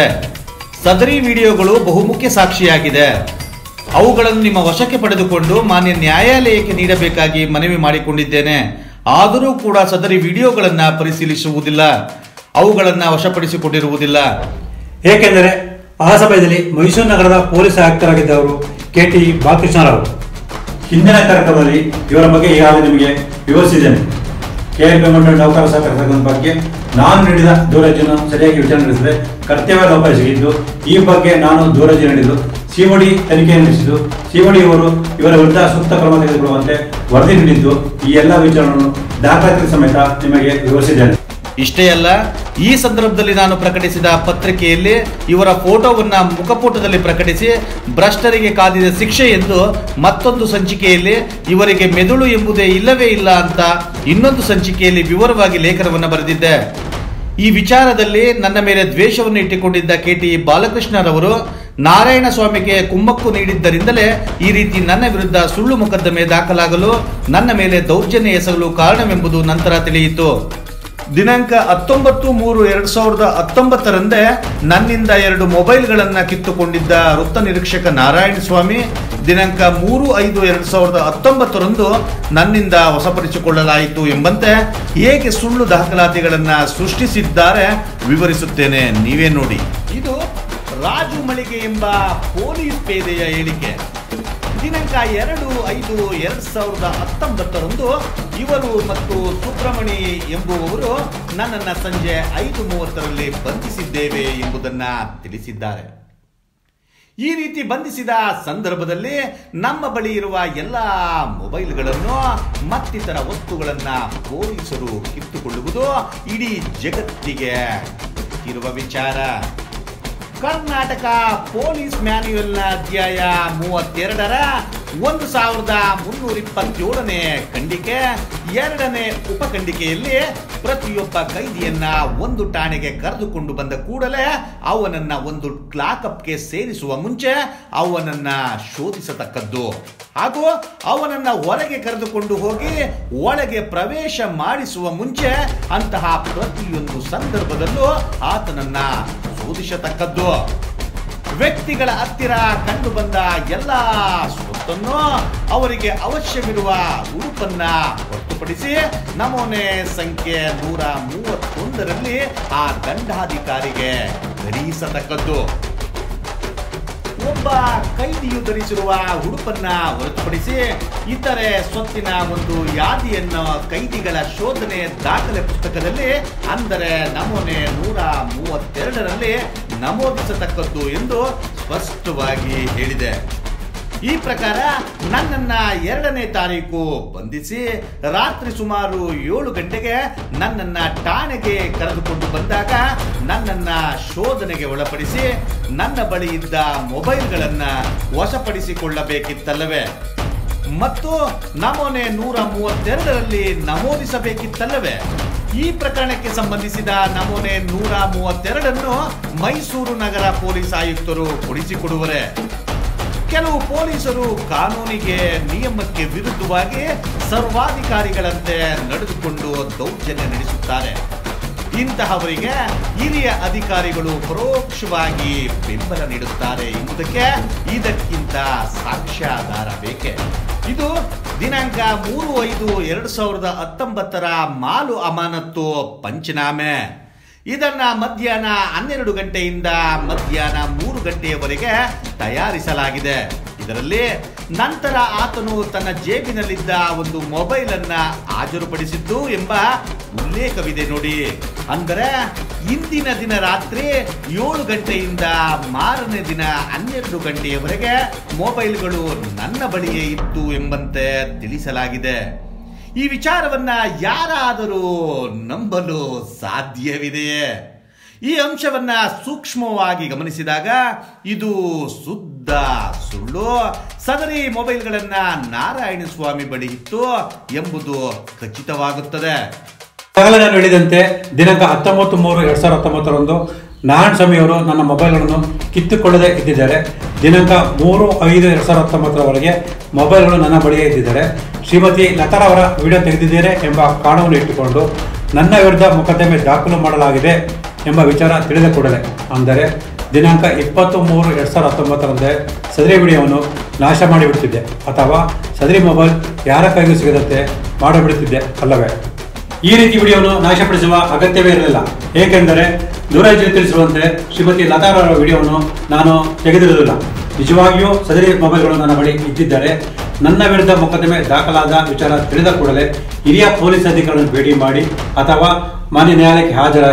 ಸದರಿ ವಿಡಿಯೋಗಳು ಬಹುಮುಖ್ಯ ಸಾಕ್ಷಿಯಾಗಿದೆ ಅವುಗಳನ್ನು ನಿಮ್ಮ ವಶಕ್ಕೆ ಪಡೆದುಕೊಂಡು ಮಾನ್ಯ ನ್ಯಾಯಾಲಯಕ್ಕೆ ನೀಡಬೇಕಾಗಿ ಮನವಿ ಮಾಡಿಕೊಂಡಿದ್ದೇನೆ ಆದರೂ ಕೂಡ ಸದರಿ ವಿಡಿಯೋಗಳನ್ನ ಪರಿಶೀಲಿಸುವುದಿಲ್ಲ ಅವುಗಳನ್ನ ವಶಪಡಿಸಿಕೊಂಡಿರುವುದಿಲ್ಲ
ಏಕೆಂದರೆ ಆ ಸಮಯದಲ್ಲಿ ಮೈಸೂರು ನಗರದ ಪೊಲೀಸ್ ಆಯುಕ್ತರಾಗಿದ್ದವರು ಕೆ ಟಿ ಬಾಲಕೃಷ್ಣರಾವ್ ಹಿಂದಿನ ಕಾರ್ಯಕ್ರಮದಲ್ಲಿ ಇವರ ಬಗ್ಗೆ ಈಗಾಗಲೇ ನಿಮಗೆ ವಿವರಿಸಿದ್ದೇನೆ ಕೆ ಎಲ್ ಮಂಡಳ ನೌಕರ ಸಹಕಾರ ಸಂಘದ ಬಗ್ಗೆ ನಾನು ನೀಡಿದ ದೂರಜಿಯನ್ನು ಸರಿಯಾಗಿ ವಿಚಾರಣೆ ನಡೆಸಿದೆ ಕರ್ತವ್ಯ ಲೋಪ ಎಸಗಿದ್ದು ಈ ಬಗ್ಗೆ ನಾನು ದೂರಜಿ ನೀಡಿದ್ದು ಸಿಒಡಿ ತನಿಖೆ ನಡೆಸಿದ್ದು ಸಿಒಡಿ ಅವರು ಇವರ ವಿರುದ್ಧ ಸೂಕ್ತ ಕ್ರಮ ತೆಗೆದುಕೊಳ್ಳುವಂತೆ ವರದಿ ನೀಡಿದ್ದು ಈ ಎಲ್ಲ ವಿಚಾರವನ್ನು ದಾಖಲಾತಿ ಸಮೇತ ನಿಮಗೆ ವಿವರಿಸಿದ್ದೇನೆ
ಇಷ್ಟೇ ಅಲ್ಲ ಈ ಸಂದರ್ಭದಲ್ಲಿ ನಾನು ಪ್ರಕಟಿಸಿದ ಪತ್ರಿಕೆಯಲ್ಲಿ ಇವರ ಫೋಟೋವನ್ನ ಮುಖಪುಟದಲ್ಲಿ ಪ್ರಕಟಿಸಿ ಭ್ರಷ್ಟರಿಗೆ ಕಾದಿದ ಶಿಕ್ಷೆ ಎಂದು ಮತ್ತೊಂದು ಸಂಚಿಕೆಯಲ್ಲಿ ಇವರಿಗೆ ಮೆದುಳು ಎಂಬುದೇ ಇಲ್ಲವೇ ಇಲ್ಲ ಅಂತ ಇನ್ನೊಂದು ಸಂಚಿಕೆಯಲ್ಲಿ ವಿವರವಾಗಿ ಲೇಖನವನ್ನು ಬರೆದಿದ್ದೆ ಈ ವಿಚಾರದಲ್ಲಿ ನನ್ನ ಮೇಲೆ ದ್ವೇಷವನ್ನು ಇಟ್ಟುಕೊಂಡಿದ್ದ ಕೆ ಟಿ ಬಾಲಕೃಷ್ಣರವರು ನಾರಾಯಣ ಸ್ವಾಮಿಗೆ ಕುಮ್ಮಕ್ಕು ನೀಡಿದ್ದರಿಂದಲೇ ಈ ರೀತಿ ನನ್ನ ವಿರುದ್ಧ ಸುಳ್ಳು ಮೊಕದ್ದಮೆ ದಾಖಲಾಗಲು ನನ್ನ ಮೇಲೆ ದೌರ್ಜನ್ಯ ಎಸಗಲು ಕಾರಣವೆಂಬುದು ನಂತರ ತಿಳಿಯಿತು ದಿನಾಂಕ ಹತ್ತೊಂಬತ್ತು ಮೂರು ಎರಡ್ ಸಾವಿರದ ಹತ್ತೊಂಬತ್ತರಂದೇ ನನ್ನಿಂದ ಎರಡು ಮೊಬೈಲ್ಗಳನ್ನ ಕಿತ್ತುಕೊಂಡಿದ್ದ ವೃತ್ತ ನಿರೀಕ್ಷಕ ನಾರಾಯಣ ಸ್ವಾಮಿ ದಿನಾಂಕ ಮೂರು ಐದು ಎರಡ್ ಸಾವಿರದ ಹತ್ತೊಂಬತ್ತರಂದು ನನ್ನಿಂದ ವಶಪಡಿಸಿಕೊಳ್ಳಲಾಯಿತು ಎಂಬಂತೆ ಹೇಗೆ ಸುಳ್ಳು ದಾಖಲಾತಿಗಳನ್ನ ಸೃಷ್ಟಿಸಿದ್ದಾರೆ ವಿವರಿಸುತ್ತೇನೆ ನೀವೇ ನೋಡಿ ಇದು ರಾಜು ಮಳಿಗೆ ಎಂಬ ಪೊಲೀಸ್ ಪೇದೆಯ ಹೇಳಿಕೆ ದಿನಾಂಕ ಎರಡು ಐದು ಎರಡ್ ಸಾವಿರದ ಹತ್ತೊಂಬತ್ತರಂದು ಇವರು ಮತ್ತು ಸುಬ್ರಮಣಿ ಎಂಬುವವರು ನನ್ನನ್ನು ಸಂಜೆ ಐದು ಮೂವತ್ತರಲ್ಲಿ ಬಂಧಿಸಿದ್ದೇವೆ ಎಂಬುದನ್ನ ತಿಳಿಸಿದ್ದಾರೆ ಈ ರೀತಿ ಬಂಧಿಸಿದ ಸಂದರ್ಭದಲ್ಲಿ ನಮ್ಮ ಬಳಿ ಇರುವ ಎಲ್ಲ ಮೊಬೈಲ್ಗಳನ್ನು ಮತ್ತಿತರ ವಸ್ತುಗಳನ್ನ ಪೊಲೀಸರು ಕಿತ್ತುಕೊಳ್ಳುವುದು ಇಡೀ ಜಗತ್ತಿಗೆ ಇರುವ ವಿಚಾರ ಕರ್ನಾಟಕ ಪೊಲೀಸ್ ಮ್ಯಾನ್ಯುಯಲ್ನ ಅಧ್ಯಾಯ ಮೂವತ್ತೆರಡರ ಒಂದು ಸಾವಿರದ ಮುನ್ನೂರ ಇಪ್ಪತ್ತೇಳನೇ ಖಂಡಿಕೆ ಎರಡನೇ ಉಪಖಂಡಿಕೆಯಲ್ಲಿ ಪ್ರತಿಯೊಬ್ಬ ಕೈದಿಯನ್ನ ಒಂದು ಠಾಣೆಗೆ ಕರೆದುಕೊಂಡು ಬಂದ ಕೂಡಲೇ ಅವನನ್ನ ಒಂದು ಲಾಕಪ್ಗೆ ಸೇರಿಸುವ ಮುಂಚೆ ಅವನನ್ನ ಶೋಧಿಸತಕ್ಕದ್ದು ಹಾಗೂ ಅವನನ್ನ ಹೊರಗೆ ಕರೆದುಕೊಂಡು ಹೋಗಿ ಒಳಗೆ ಪ್ರವೇಶ ಮಾಡಿಸುವ ಮುಂಚೆ ಅಂತಹ ಪ್ರತಿಯೊಂದು ಸಂದರ್ಭದಲ್ಲೂ ಆತನನ್ನ ಶೋಧಿಸತಕ್ಕದ್ದು ವ್ಯಕ್ತಿಗಳ ಹತ್ತಿರ ಕಂಡು ಬಂದ ಎಲ್ಲ ಸ್ವತ್ತನ್ನು ಅವರಿಗೆ ಅವಶ್ಯವಿರುವ ಉಡುಪನ್ನ ಹೊರತುಪಡಿಸಿ ನಮೂನೆ ಸಂಖ್ಯೆ ನೂರ ಮೂವತ್ತೊಂದರಲ್ಲಿ ಆ ದಂಡಾಧಿಕಾರಿಗೆ ಧರಿಸತಕ್ಕದ್ದು ಒಬ್ಬ ಕೈದಿಯು ಧರಿಸಿರುವ ಉಡುಪನ್ನ ಹೊರತುಪಡಿಸಿ ಇತರೆ ಸ್ವತ್ತಿನ ಒಂದು ಯಾದಿಯನ್ನು ಕೈದಿಗಳ ಶೋಧನೆ ದಾಖಲೆ ಪುಸ್ತಕದಲ್ಲಿ ಅಂದರೆ ನಮೂನೆ ನೂರ ಮೂವತ್ತೆರಡರಲ್ಲಿ ನಮೂದಿಸತಕ್ಕದ್ದು ಎಂದು ಸ್ಪಷ್ಟವಾಗಿ ಹೇಳಿದೆ ಈ ಪ್ರಕಾರ ನನ್ನನ್ನ ಎರಡನೇ ತಾರೀಕು ಬಂಧಿಸಿ ರಾತ್ರಿ ಸುಮಾರು ಏಳು ಗಂಟೆಗೆ ನನ್ನನ್ನ ಠಾಣೆಗೆ ಕರೆದುಕೊಂಡು ಬಂದಾಗ ನನ್ನನ್ನ ಶೋಧನೆಗೆ ಒಳಪಡಿಸಿ ನನ್ನ ಬಳಿ ಇದ್ದ ಮೊಬೈಲ್ಗಳನ್ನ ವಶಪಡಿಸಿಕೊಳ್ಳಬೇಕಿತ್ತಲ್ಲವೇ ಮತ್ತು ನಮೂನೆ ನೂರ ಮೂವತ್ತೆರಡರಲ್ಲಿ ನಮೂದಿಸಬೇಕಿತ್ತಲ್ಲವೇ ಈ ಪ್ರಕರಣಕ್ಕೆ ಸಂಬಂಧಿಸಿದ ನಮೂನೆ ನೂರ ಮೂವತ್ತೆರಡನ್ನು ಮೈಸೂರು ನಗರ ಪೊಲೀಸ್ ಆಯುಕ್ತರು ಕೊಡಿಸಿಕೊಡುವರೆ ಕೆಲವು ಪೊಲೀಸರು ಕಾನೂನಿಗೆ ನಿಯಮಕ್ಕೆ ವಿರುದ್ಧವಾಗಿ ಸರ್ವಾಧಿಕಾರಿಗಳಂತೆ ನಡೆದುಕೊಂಡು ದೌರ್ಜನ್ಯ ನಡೆಸುತ್ತಾರೆ ಇಂತಹವರಿಗೆ ಹಿರಿಯ ಅಧಿಕಾರಿಗಳು ಪರೋಕ್ಷವಾಗಿ ಬೆಂಬಲ ನೀಡುತ್ತಾರೆ ಎಂಬುದಕ್ಕೆ ಇದಕ್ಕಿಂತ ಸಾಕ್ಷ್ಯಾಧಾರ ಬೇಕೆ ಇದು ದಿನಾಂಕ ಮೂರು ಐದು ಎರಡು ಸಾವಿರದ ಹತ್ತೊಂಬತ್ತರ ಮಾಲು ಅಮಾನತ್ತು ಪಂಚನಾಮೆ ಇದನ್ನ ಮಧ್ಯಾಹ್ನ ಹನ್ನೆರಡು ಗಂಟೆಯಿಂದ ಮಧ್ಯಾಹ್ನ ಮೂರು ಗಂಟೆಯವರೆಗೆ ತಯಾರಿಸಲಾಗಿದೆ ಇದರಲ್ಲಿ ನಂತರ ಆತನು ತನ್ನ ಜೇಬಿನಲ್ಲಿದ್ದ ಒಂದು ಮೊಬೈಲ್ ಅನ್ನ ಹಾಜರುಪಡಿಸಿದ್ದು ಎಂಬ ಉಲ್ಲೇಖವಿದೆ ನೋಡಿ ಅಂದರೆ ಇಂದಿನ ದಿನ ರಾತ್ರಿ ಏಳು ಗಂಟೆಯಿಂದ ಮಾರನೇ ದಿನ ಹನ್ನೆರಡು ಗಂಟೆಯವರೆಗೆ ಮೊಬೈಲ್ಗಳು ನನ್ನ ಬಳಿಯೇ ಇತ್ತು ಎಂಬಂತೆ ತಿಳಿಸಲಾಗಿದೆ ಈ ವಿಚಾರವನ್ನ ಯಾರಾದರೂ ನಂಬಲು ಸಾಧ್ಯವಿದೆಯೇ ಈ ಅಂಶವನ್ನ ಸೂಕ್ಷ್ಮವಾಗಿ ಗಮನಿಸಿದಾಗ ಇದು ಶುದ್ಧ ಸುಳ್ಳು ಸದರಿ ಮೊಬೈಲ್ಗಳನ್ನ ನಾರಾಯಣ ಸ್ವಾಮಿ ಬಳಿ ಇತ್ತು ಎಂಬುದು ಖಚಿತವಾಗುತ್ತದೆ
ಆಗಲೇ ನಾನು ಹೇಳಿದಂತೆ ದಿನಾಂಕ ಹತ್ತೊಂಬತ್ತು ಮೂರು ಎರಡ್ ಸಾವಿರದ ಹತ್ತೊಂಬತ್ತರಂದು ನಾರಾಯಣ ಸ್ವಾಮಿ ಅವರು ನನ್ನ ಮೊಬೈಲ್ಗಳನ್ನು ಕಿತ್ತುಕೊಳ್ಳದೆ ಇದ್ದಿದ್ದಾರೆ ದಿನಾಂಕ ಮೂರು ಐದು ಎರಡ್ ಸಾವಿರದ ಹತ್ತೊಂಬತ್ತರವರೆಗೆ ಮೊಬೈಲ್ಗಳು ನನ್ನ ಬಳಿಯೇ ಇದ್ದಿದ್ದಾರೆ ಶ್ರೀಮತಿ ಲತಾರವರ ವಿಡಿಯೋ ತೆಗೆದಿದ್ದೇನೆ ಎಂಬ ಕಾರಣವನ್ನು ಇಟ್ಟುಕೊಂಡು ನನ್ನ ವಿರುದ್ಧ ಮೊಕದ್ದಮೆ ದಾಖಲು ಮಾಡಲಾಗಿದೆ ಎಂಬ ವಿಚಾರ ತಿಳಿದ ಕೂಡಲೇ ಅಂದರೆ ದಿನಾಂಕ ಇಪ್ಪತ್ತು ಮೂರು ಎರಡ್ ಸಾವಿರದ ಹತ್ತೊಂಬತ್ತರಂದೇ ಸದರಿ ವಿಡಿಯೋವನ್ನು ನಾಶ ಮಾಡಿಬಿಡ್ತಿದ್ದೆ ಅಥವಾ ಸದರಿ ಮೊಬೈಲ್ ಯಾರ ಕೈಗೂ ಸಿಗದಂತೆ ಮಾಡಿಬಿಡುತ್ತಿದ್ದೆ ಅಲ್ಲವೇ ಈ ರೀತಿ ವಿಡಿಯೋವನ್ನು ನಾಶಪಡಿಸುವ ಅಗತ್ಯವೇ ಇರಲಿಲ್ಲ ಏಕೆಂದರೆ ದೂರಾಜ್ಯ ತಿಳಿಸುವಂತೆ ಶ್ರೀಮತಿ ಲತಾರವರ ವಿಡಿಯೋವನ್ನು ನಾನು ತೆಗೆದಿರುವುದಿಲ್ಲ ನಿಜವಾಗಿಯೂ ಸದರಿ ಮೊಬೈಲ್ಗಳು ನನ್ನ ಬಳಿ ಇದ್ದಿದ್ದರೆ ನನ್ನ ವಿರುದ್ಧ ಮೊಕದ್ದಮೆ ದಾಖಲಾದ ವಿಚಾರ ತಿಳಿದ ಕೂಡಲೇ ಹಿರಿಯ ಪೊಲೀಸ್ ಅಧಿಕಾರಿಗಳನ್ನು ಭೇಟಿ ಮಾಡಿ ಅಥವಾ ಮಾನ್ಯ ನ್ಯಾಯಾಲಯಕ್ಕೆ ಹಾಜರಾಗಿ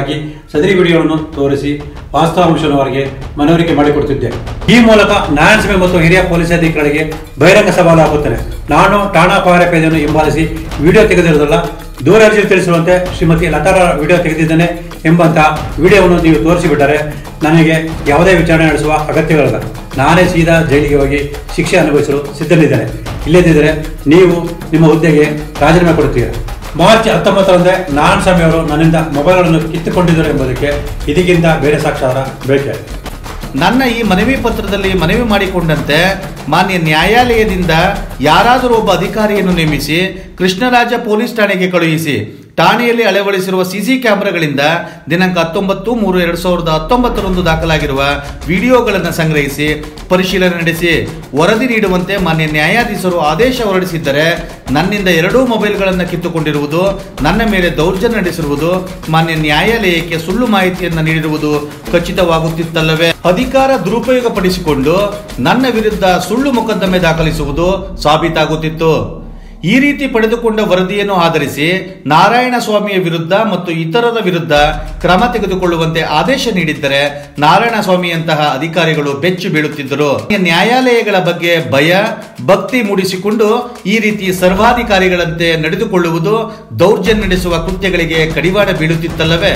ಸದರಿ ವಿಡಿಯೋವನ್ನು ತೋರಿಸಿ ವಾಸ್ತವಾಂಶವನ್ನು ಅವರಿಗೆ ಮನವರಿಕೆ ಮಾಡಿಕೊಡ್ತಿದ್ದೆ ಈ ಮೂಲಕ ನ್ಯಾಯಸಭೆ ಮತ್ತು ಹಿರಿಯ ಪೊಲೀಸ್ ಅಧಿಕಾರಿಗೆ ಬಹಿರಂಗ ಸವಾಲು ಹಾಕುತ್ತೇನೆ ನಾನು ಠಾಣಾ ಪೇದೆಯನ್ನು ಹಿಂಬಾಲಿಸಿ ವಿಡಿಯೋ ತೆಗೆದಿರುವುದಲ್ಲ ದೂರರ್ಜಿ ತಿಳಿಸಿರುವಂತೆ ಶ್ರೀಮತಿ ಲತಾರ ವಿಡಿಯೋ ತೆಗೆದಿದ್ದೇನೆ ಎಂಬಂತ ವಿಡಿಯೋವನ್ನು ನೀವು ತೋರಿಸಿಬಿಟ್ಟರೆ ನನಗೆ ಯಾವುದೇ ವಿಚಾರಣೆ ನಡೆಸುವ ಅಗತ್ಯವಿಲ್ಲ ನಾನೇ ಸೀದಾ ಜೈಲಿಗೆ ಹೋಗಿ ಶಿಕ್ಷೆ ಅನುಭವಿಸಲು ಸಿದ್ಧನಿದ್ದೇನೆ ಇಲ್ಲದಿದ್ದರೆ ನೀವು ನಿಮ್ಮ ಹುದ್ದೆಗೆ ರಾಜೀನಾಮೆ ಕೊಡುತ್ತೀರಾ ಮಾರ್ಚ್ ಹತ್ತೊಂಬತ್ತರಂದೇ ನಾರಾಯಣ ಸ್ವಾಮಿ ಅವರು ನನ್ನಿಂದ ಮೊಬೈಲ್ಗಳನ್ನು ಕಿತ್ತುಕೊಂಡಿದ್ದರು ಎಂಬುದಕ್ಕೆ ಇದಕ್ಕಿಂತ ಬೇರೆ ಸಾಕ್ಷಾಧಾರ ಬೇಕೆ
ನನ್ನ ಈ ಮನವಿ ಪತ್ರದಲ್ಲಿ ಮನವಿ ಮಾಡಿಕೊಂಡಂತೆ ಮಾನ್ಯ ನ್ಯಾಯಾಲಯದಿಂದ ಯಾರಾದರೂ ಒಬ್ಬ ಅಧಿಕಾರಿಯನ್ನು ನೇಮಿಸಿ ಕೃಷ್ಣರಾಜ ಪೊಲೀಸ್ ಠಾಣೆಗೆ ಕಳುಹಿಸಿ ಠಾಣೆಯಲ್ಲಿ ಅಳವಡಿಸಿರುವ ಸಿಸಿ ಕ್ಯಾಮೆರಾಗಳಿಂದ ದಿನಾಂಕ ಹತ್ತೊಂಬತ್ತು ಮೂರು ಎರಡು ಸಾವಿರದ ಹತ್ತೊಂಬತ್ತರಂದು ದಾಖಲಾಗಿರುವ ವಿಡಿಯೋಗಳನ್ನು ಸಂಗ್ರಹಿಸಿ ಪರಿಶೀಲನೆ ನಡೆಸಿ ವರದಿ ನೀಡುವಂತೆ ಮಾನ್ಯ ನ್ಯಾಯಾಧೀಶರು ಆದೇಶ ಹೊರಡಿಸಿದ್ದರೆ ನನ್ನಿಂದ ಎರಡೂ ಮೊಬೈಲ್ಗಳನ್ನು ಕಿತ್ತುಕೊಂಡಿರುವುದು ನನ್ನ ಮೇಲೆ ದೌರ್ಜನ್ಯ ನಡೆಸಿರುವುದು ಮಾನ್ಯ ನ್ಯಾಯಾಲಯಕ್ಕೆ ಸುಳ್ಳು ಮಾಹಿತಿಯನ್ನು ನೀಡಿರುವುದು ಖಚಿತವಾಗುತ್ತಿತ್ತಲ್ಲವೇ ಅಧಿಕಾರ ದುರುಪಯೋಗಪಡಿಸಿಕೊಂಡು ನನ್ನ ವಿರುದ್ಧ ಸುಳ್ಳು ಮೊಕದ್ದಮೆ ದಾಖಲಿಸುವುದು ಸಾಬೀತಾಗುತ್ತಿತ್ತು ಈ ರೀತಿ ಪಡೆದುಕೊಂಡ ವರದಿಯನ್ನು ಆಧರಿಸಿ ನಾರಾಯಣ ಸ್ವಾಮಿಯ ವಿರುದ್ಧ ಮತ್ತು ಇತರರ ವಿರುದ್ಧ ಕ್ರಮ ತೆಗೆದುಕೊಳ್ಳುವಂತೆ ಆದೇಶ ನೀಡಿದ್ದರೆ ನಾರಾಯಣ ಸ್ವಾಮಿಯಂತಹ ಅಧಿಕಾರಿಗಳು ಬೆಚ್ಚು ಬೀಳುತ್ತಿದ್ದರು ನ್ಯಾಯಾಲಯಗಳ ಬಗ್ಗೆ ಭಯ ಭಕ್ತಿ ಮೂಡಿಸಿಕೊಂಡು ಈ ರೀತಿ ಸರ್ವಾಧಿಕಾರಿಗಳಂತೆ ನಡೆದುಕೊಳ್ಳುವುದು ದೌರ್ಜನ್ಯ ನಡೆಸುವ ಕೃತ್ಯಗಳಿಗೆ ಕಡಿವಾಣ ಬೀಳುತ್ತಿತ್ತಲ್ಲವೇ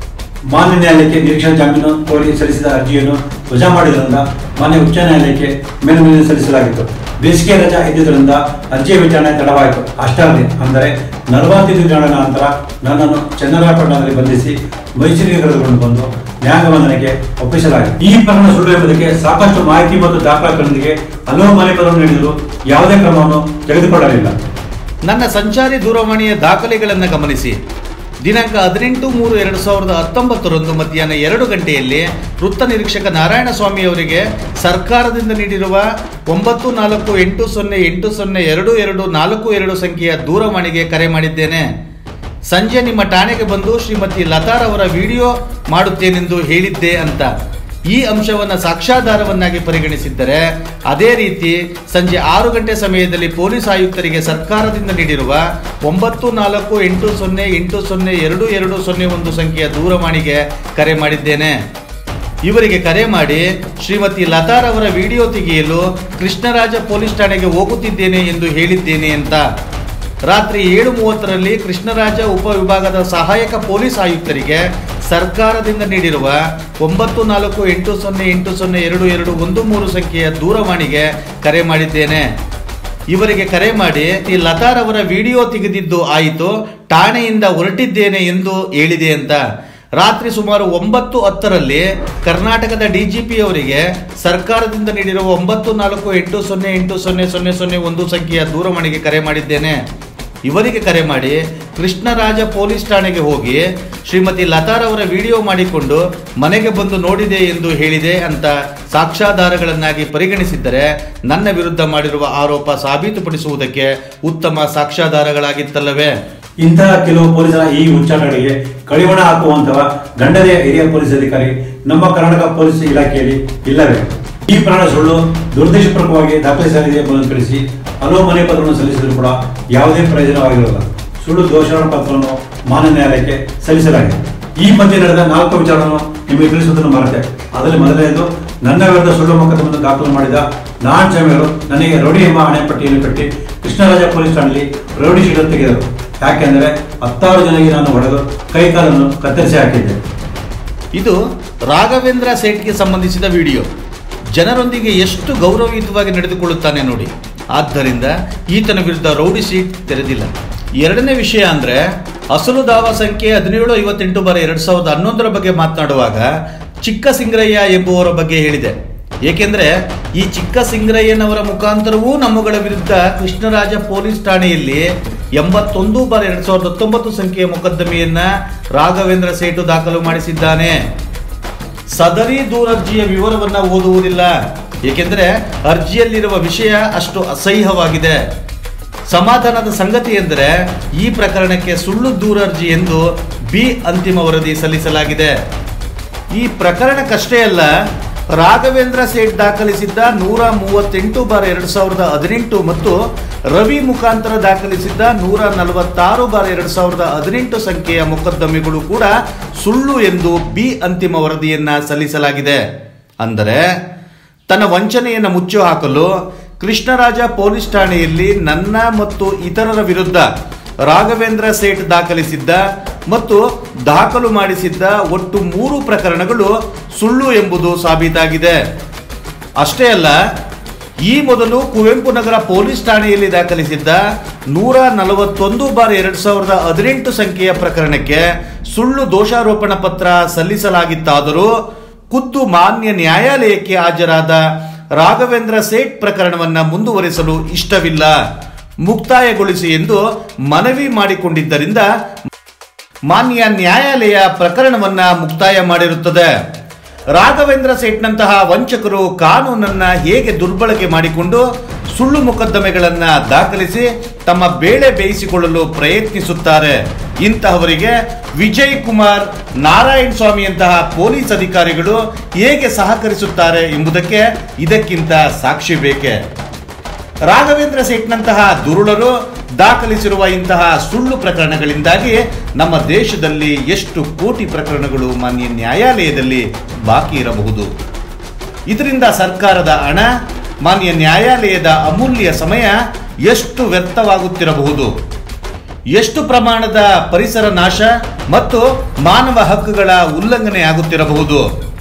ಮಾನ್ಯ ನ್ಯಾಯಾಲಯಕ್ಕೆ ನಿರೀಕ್ಷಣಾ ಜಾಮೀನು ಕೋರಿ ಸಲ್ಲಿಸಿದ ಅರ್ಜಿಯನ್ನು ವಜಾ ಮಾಡಿದ್ರಿಂದ ಮಾನ್ಯ ಉಚ್ಚ ನ್ಯಾಯಾಲಯಕ್ಕೆ ಮೇಲ್ಮನವಿ ಸಲ್ಲಿಸಲಾಗಿತ್ತು ಬೇಸಿಗೆ ರಜಾ ಇದ್ದುದರಿಂದ ಅರ್ಜಿಯ ವಿಚಾರಣೆ ತಡವಾಯಿತು ಅಷ್ಟರಲ್ಲಿ ಅಂದರೆ ನಲವತ್ತೈದು ದಿನಗಳ ನಂತರ ನನ್ನನ್ನು ಚನ್ನರಾಯಪಟ್ಟಣದಲ್ಲಿ ಬಂಧಿಸಿ ಮೈಸೂರಿಗೆ ಕರೆದುಕೊಂಡು ಬಂದು ನ್ಯಾಯಬಂಧನಕ್ಕೆ ಒಪ್ಪಿಸಲಾಗಿದೆ ಈ ಪ್ರಕರಣ ಸುಳ್ಳು ಎಂಬುದಕ್ಕೆ ಸಾಕಷ್ಟು ಮಾಹಿತಿ ಮತ್ತು ದಾಖಲಾತಿಗಳೊಂದಿಗೆ ಹಲವು ಮನೆ ಪದವನ್ನು ನೀಡಿದರೂ ಯಾವುದೇ ಕ್ರಮವನ್ನು ತೆಗೆದುಕೊಳ್ಳಲಿಲ್ಲ
ನನ್ನ ಸಂಚಾರಿ ದೂರವಾಣಿಯ ದಾಖಲೆಗಳನ್ನು ಗಮನಿಸಿ ದಿನಾಂಕ ಹದಿನೆಂಟು ಮೂರು ಎರಡು ಸಾವಿರದ ಹತ್ತೊಂಬತ್ತರಂದು ಮಧ್ಯಾಹ್ನ ಎರಡು ಗಂಟೆಯಲ್ಲಿ ವೃತ್ತ ನಿರೀಕ್ಷಕ ನಾರಾಯಣ ಸ್ವಾಮಿ ಅವರಿಗೆ ಸರ್ಕಾರದಿಂದ ನೀಡಿರುವ ಒಂಬತ್ತು ನಾಲ್ಕು ಎಂಟು ಸೊನ್ನೆ ಎಂಟು ಸೊನ್ನೆ ಎರಡು ಎರಡು ನಾಲ್ಕು ಎರಡು ಸಂಖ್ಯೆಯ ದೂರವಾಣಿಗೆ ಕರೆ ಮಾಡಿದ್ದೇನೆ ಸಂಜೆ ನಿಮ್ಮ ಠಾಣೆಗೆ ಬಂದು ಶ್ರೀಮತಿ ಲತಾರ್ ಅವರ ವಿಡಿಯೋ ಮಾಡುತ್ತೇನೆಂದು ಹೇಳಿದ್ದೆ ಅಂತ ಈ ಅಂಶವನ್ನು ಸಾಕ್ಷ್ಯಾಧಾರವನ್ನಾಗಿ ಪರಿಗಣಿಸಿದ್ದರೆ ಅದೇ ರೀತಿ ಸಂಜೆ ಆರು ಗಂಟೆ ಸಮಯದಲ್ಲಿ ಪೊಲೀಸ್ ಆಯುಕ್ತರಿಗೆ ಸರ್ಕಾರದಿಂದ ನೀಡಿರುವ ಒಂಬತ್ತು ನಾಲ್ಕು ಎಂಟು ಸೊನ್ನೆ ಎಂಟು ಸೊನ್ನೆ ಎರಡು ಎರಡು ಸೊನ್ನೆ ಒಂದು ಸಂಖ್ಯೆಯ ದೂರವಾಣಿಗೆ ಕರೆ ಮಾಡಿದ್ದೇನೆ ಇವರಿಗೆ ಕರೆ ಮಾಡಿ ಶ್ರೀಮತಿ ಲತಾರ್ ಅವರ ವಿಡಿಯೋ ತೆಗೆಯಲು ಕೃಷ್ಣರಾಜ ಪೊಲೀಸ್ ಠಾಣೆಗೆ ಹೋಗುತ್ತಿದ್ದೇನೆ ಎಂದು ಹೇಳಿದ್ದೇನೆ ಅಂತ ರಾತ್ರಿ ಏಳು ಮೂವತ್ತರಲ್ಲಿ ಕೃಷ್ಣರಾಜ ಉಪವಿಭಾಗದ ಸಹಾಯಕ ಪೊಲೀಸ್ ಆಯುಕ್ತರಿಗೆ ಸರ್ಕಾರದಿಂದ ನೀಡಿರುವ ಒಂಬತ್ತು ನಾಲ್ಕು ಎಂಟು ಸೊನ್ನೆ ಎಂಟು ಸೊನ್ನೆ ಎರಡು ಎರಡು ಒಂದು ಮೂರು ಸಂಖ್ಯೆಯ ದೂರವಾಣಿಗೆ ಕರೆ ಮಾಡಿದ್ದೇನೆ ಇವರಿಗೆ ಕರೆ ಮಾಡಿ ಈ ಲತಾರ್ ಅವರ ವಿಡಿಯೋ ತೆಗೆದಿದ್ದು ಆಯಿತು ಠಾಣೆಯಿಂದ ಹೊರಟಿದ್ದೇನೆ ಎಂದು ಹೇಳಿದೆ ಅಂತ ರಾತ್ರಿ ಸುಮಾರು ಒಂಬತ್ತು ಹತ್ತರಲ್ಲಿ ಕರ್ನಾಟಕದ ಡಿಜಿಪಿ ಅವರಿಗೆ ಸರ್ಕಾರದಿಂದ ನೀಡಿರುವ ಒಂಬತ್ತು ನಾಲ್ಕು ಎಂಟು ಸೊನ್ನೆ ಎಂಟು ಸೊನ್ನೆ ಸೊನ್ನೆ ಸೊನ್ನೆ ಒಂದು ಸಂಖ್ಯೆಯ ದೂರವಾಣಿಗೆ ಕರೆ ಮಾಡಿದ್ದೇನೆ ಇವರಿಗೆ ಕರೆ ಮಾಡಿ ಕೃಷ್ಣರಾಜ ಪೊಲೀಸ್ ಠಾಣೆಗೆ ಹೋಗಿ ಶ್ರೀಮತಿ ಲತಾರ್ ಅವರ ವಿಡಿಯೋ ಮಾಡಿಕೊಂಡು ಮನೆಗೆ ಬಂದು ನೋಡಿದೆ ಎಂದು ಹೇಳಿದೆ ಅಂತ ಸಾಕ್ಷ್ಯಾಧಾರಗಳನ್ನಾಗಿ ಪರಿಗಣಿಸಿದ್ದರೆ ನನ್ನ ವಿರುದ್ಧ ಮಾಡಿರುವ ಆರೋಪ ಸಾಬೀತುಪಡಿಸುವುದಕ್ಕೆ ಉತ್ತಮ ಸಾಕ್ಷ್ಯಾಧಾರಗಳಾಗಿತ್ತಲ್ಲವೇ
ಇಂತಹ ಕೆಲವು ಪೊಲೀಸರ ಈ ಉಚ್ಚಾಟಗಳಿಗೆ ಕಡಿವಾಣ ಹಾಕುವಂತಹ ದಂಡನೆಯ ಹಿರಿಯ ಪೊಲೀಸ್ ಅಧಿಕಾರಿ ನಮ್ಮ ಕರ್ನಾಟಕ ಪೊಲೀಸ್ ಇಲಾಖೆಯಲ್ಲಿ ಇಲ್ಲವೇ ಈ ಪ್ರಕರಣ ಸುಳ್ಳು ದುರ್ದೇಶಪೂರ್ವಕವಾಗಿ ದಾಖಲಿಸಲಾಗಿದೆ ಎಂಬುದನ್ನು ತಿಳಿಸಿ ಹಲವು ಮನೆ ಪತ್ರವನ್ನು ಸಲ್ಲಿಸಿದರೂ ಕೂಡ ಯಾವುದೇ ಪ್ರಯೋಜನವಾಗಿರಲಿಲ್ಲ ಸುಳ್ಳು ದೋಷಾರೋಪ ಪತ್ರವನ್ನು ಮಾನ್ಯ ನ್ಯಾಯಾಲಯಕ್ಕೆ ಸಲ್ಲಿಸಲಾಗಿದೆ ಈ ಮಧ್ಯೆ ನಡೆದ ನಾಲ್ಕು ವಿಚಾರವನ್ನು ನಿಮಗೆ ತಿಳಿಸುವುದನ್ನು ಮರೆತೆ ಅದರಲ್ಲಿ ಮೊದಲನೆಯದು ನನ್ನ ವಿರುದ್ಧ ಸುಳ್ಳು ಮೊಕದ್ದಮೆಯನ್ನು ದಾಖಲು ಮಾಡಿದ ನಾನ್ ಜಮೀರು ನನಗೆ ರೌಡಿ ಎಂಬ ಹಣೆಪಟ್ಟಿಯನ್ನು ಕಟ್ಟಿ ಕೃಷ್ಣರಾಜ ಪೊಲೀಸ್ ಠಾಣೆಯಲ್ಲಿ ರೌಡಿ ಶೀಟ್ ತೆಗೆದರು ಯಾಕೆಂದರೆ ಹತ್ತಾರು ಜನರಿಗೆ ನಾನು ಹೊಡೆದು ಕೈಕಾಲನ್ನು ಕತ್ತರಿಸಿ ಹಾಕಿದ್ದೆ
ಇದು ರಾಘವೇಂದ್ರ ಸೇಠ್ಗೆ ಸಂಬಂಧಿಸಿದ ವಿಡಿಯೋ ಜನರೊಂದಿಗೆ ಎಷ್ಟು ಗೌರವಯುತವಾಗಿ ನಡೆದುಕೊಳ್ಳುತ್ತಾನೆ ನೋಡಿ ಆದ್ದರಿಂದ ಈತನ ವಿರುದ್ಧ ರೌಡಿ ಸೀಟ್ ತೆರೆದಿಲ್ಲ ಎರಡನೇ ವಿಷಯ ಅಂದರೆ ಅಸಲು ದಾವಾ ಸಂಖ್ಯೆ ಹದಿನೇಳು ಐವತ್ತೆಂಟು ಬಾರ ಎರಡು ಸಾವಿರದ ಹನ್ನೊಂದರ ಬಗ್ಗೆ ಮಾತನಾಡುವಾಗ ಚಿಕ್ಕ ಸಿಂಗರಯ್ಯ ಎಂಬುವರ ಬಗ್ಗೆ ಹೇಳಿದೆ ಏಕೆಂದರೆ ಈ ಚಿಕ್ಕ ಸಿಂಗರಯ್ಯನವರ ಮುಖಾಂತರವೂ ನಮ್ಮಗಳ ವಿರುದ್ಧ ಕೃಷ್ಣರಾಜ ಪೊಲೀಸ್ ಠಾಣೆಯಲ್ಲಿ ಎಂಬತ್ತೊಂದು ಬಾರ್ ಎರಡ್ ಸಾವಿರದ ಹತ್ತೊಂಬತ್ತು ಸಂಖ್ಯೆಯ ಮೊಕದ್ದಮೆಯನ್ನ ರಾಘವೇಂದ್ರ ಸೇಟು ದಾಖಲು ಮಾಡಿಸಿದ್ದಾನೆ ಸದರಿ ದೂರರ್ಜಿಯ ವಿವರವನ್ನ ಓದುವುದಿಲ್ಲ ಏಕೆಂದರೆ ಅರ್ಜಿಯಲ್ಲಿರುವ ವಿಷಯ ಅಷ್ಟು ಅಸಹ್ಯವಾಗಿದೆ ಸಮಾಧಾನದ ಸಂಗತಿ ಎಂದರೆ ಈ ಪ್ರಕರಣಕ್ಕೆ ಸುಳ್ಳು ದೂರರ್ಜಿ ಎಂದು ಬಿ ಅಂತಿಮ ವರದಿ ಸಲ್ಲಿಸಲಾಗಿದೆ ಈ ಪ್ರಕರಣಕ್ಕಷ್ಟೇ ಅಲ್ಲ ರಾಘವೇಂದ್ರ ಸೇಠ್ ದಾಖಲಿಸಿದ್ದ ನೂರ ಮೂವತ್ತೆಂಟು ಬಾರ್ ಎರಡ್ ಸಾವಿರದ ಹದಿನೆಂಟು ಮತ್ತು ರವಿ ಮುಖಾಂತರ ದಾಖಲಿಸಿದ್ದ ನೂರ ನಲವತ್ತಾರು ಬಾರ್ ಎರಡ್ ಸಾವಿರದ ಹದಿನೆಂಟು ಸಂಖ್ಯೆಯ ಮೊಕದ್ದಮೆಗಳು ಕೂಡ ಸುಳ್ಳು ಎಂದು ಬಿ ಅಂತಿಮ ವರದಿಯನ್ನ ಸಲ್ಲಿಸಲಾಗಿದೆ ಅಂದರೆ ತನ್ನ ವಂಚನೆಯನ್ನು ಮುಚ್ಚು ಹಾಕಲು ಕೃಷ್ಣರಾಜ ಪೊಲೀಸ್ ಠಾಣೆಯಲ್ಲಿ ನನ್ನ ಮತ್ತು ಇತರರ ವಿರುದ್ಧ ರಾಘವೇಂದ್ರ ಸೇಠ್ ದಾಖಲಿಸಿದ್ದ ಮತ್ತು ದಾಖಲು ಮಾಡಿಸಿದ್ದ ಒಟ್ಟು ಮೂರು ಪ್ರಕರಣಗಳು ಸುಳ್ಳು ಎಂಬುದು ಸಾಬೀತಾಗಿದೆ ಅಷ್ಟೇ ಅಲ್ಲ ಈ ಮೊದಲು ಕುವೆಂಪು ನಗರ ಪೊಲೀಸ್ ಠಾಣೆಯಲ್ಲಿ ದಾಖಲಿಸಿದ್ದ ನೂರ ನಲವತ್ತೊಂದು ಬಾರ್ ಎರಡ್ ಸಾವಿರದ ಹದಿನೆಂಟು ಸಂಖ್ಯೆಯ ಪ್ರಕರಣಕ್ಕೆ ಸುಳ್ಳು ದೋಷಾರೋಪಣ ಪತ್ರ ಸಲ್ಲಿಸಲಾಗಿತ್ತಾದರೂ ಖುದ್ದು ಮಾನ್ಯ ನ್ಯಾಯಾಲಯಕ್ಕೆ ಹಾಜರಾದ ರಾಘವೇಂದ್ರ ಸೇಠ್ ಪ್ರಕರಣವನ್ನ ಮುಂದುವರಿಸಲು ಇಷ್ಟವಿಲ್ಲ ಮುಕ್ತಾಯಗೊಳಿಸಿ ಎಂದು ಮನವಿ ಮಾಡಿಕೊಂಡಿದ್ದರಿಂದ ಮಾನ್ಯ ನ್ಯಾಯಾಲಯ ಪ್ರಕರಣವನ್ನ ಮುಕ್ತಾಯ ಮಾಡಿರುತ್ತದೆ ರಾಘವೇಂದ್ರ ಸೇಠ್ನಂತಹ ವಂಚಕರು ಕಾನೂನನ್ನ ಹೇಗೆ ದುರ್ಬಳಕೆ ಮಾಡಿಕೊಂಡು ಸುಳ್ಳು ಮೊಕದ್ದಮೆಗಳನ್ನ ದಾಖಲಿಸಿ ತಮ್ಮ ಬೇಳೆ ಬೇಯಿಸಿಕೊಳ್ಳಲು ಪ್ರಯತ್ನಿಸುತ್ತಾರೆ ಇಂತಹವರಿಗೆ ವಿಜಯ್ ಕುಮಾರ್ ನಾರಾಯಣ್ ಸ್ವಾಮಿಯಂತಹ ಪೊಲೀಸ್ ಅಧಿಕಾರಿಗಳು ಹೇಗೆ ಸಹಕರಿಸುತ್ತಾರೆ ಎಂಬುದಕ್ಕೆ ಇದಕ್ಕಿಂತ ಸಾಕ್ಷಿ ಬೇಕೆ ರಾಘವೇಂದ್ರ ಸೇಠ್ನಂತಹ ದುರುಳರು ದಾಖಲಿಸಿರುವ ಇಂತಹ ಸುಳ್ಳು ಪ್ರಕರಣಗಳಿಂದಾಗಿ ನಮ್ಮ ದೇಶದಲ್ಲಿ ಎಷ್ಟು ಕೋಟಿ ಪ್ರಕರಣಗಳು ಮಾನ್ಯ ನ್ಯಾಯಾಲಯದಲ್ಲಿ ಬಾಕಿ ಇರಬಹುದು ಇದರಿಂದ ಸರ್ಕಾರದ ಹಣ ಮಾನ್ಯ ನ್ಯಾಯಾಲಯದ ಅಮೂಲ್ಯ ಸಮಯ ಎಷ್ಟು ವ್ಯರ್ಥವಾಗುತ್ತಿರಬಹುದು ಎಷ್ಟು ಪ್ರಮಾಣದ ಪರಿಸರ ನಾಶ ಮತ್ತು ಮಾನವ ಹಕ್ಕುಗಳ ಉಲ್ಲಂಘನೆ ಆಗುತ್ತಿರಬಹುದು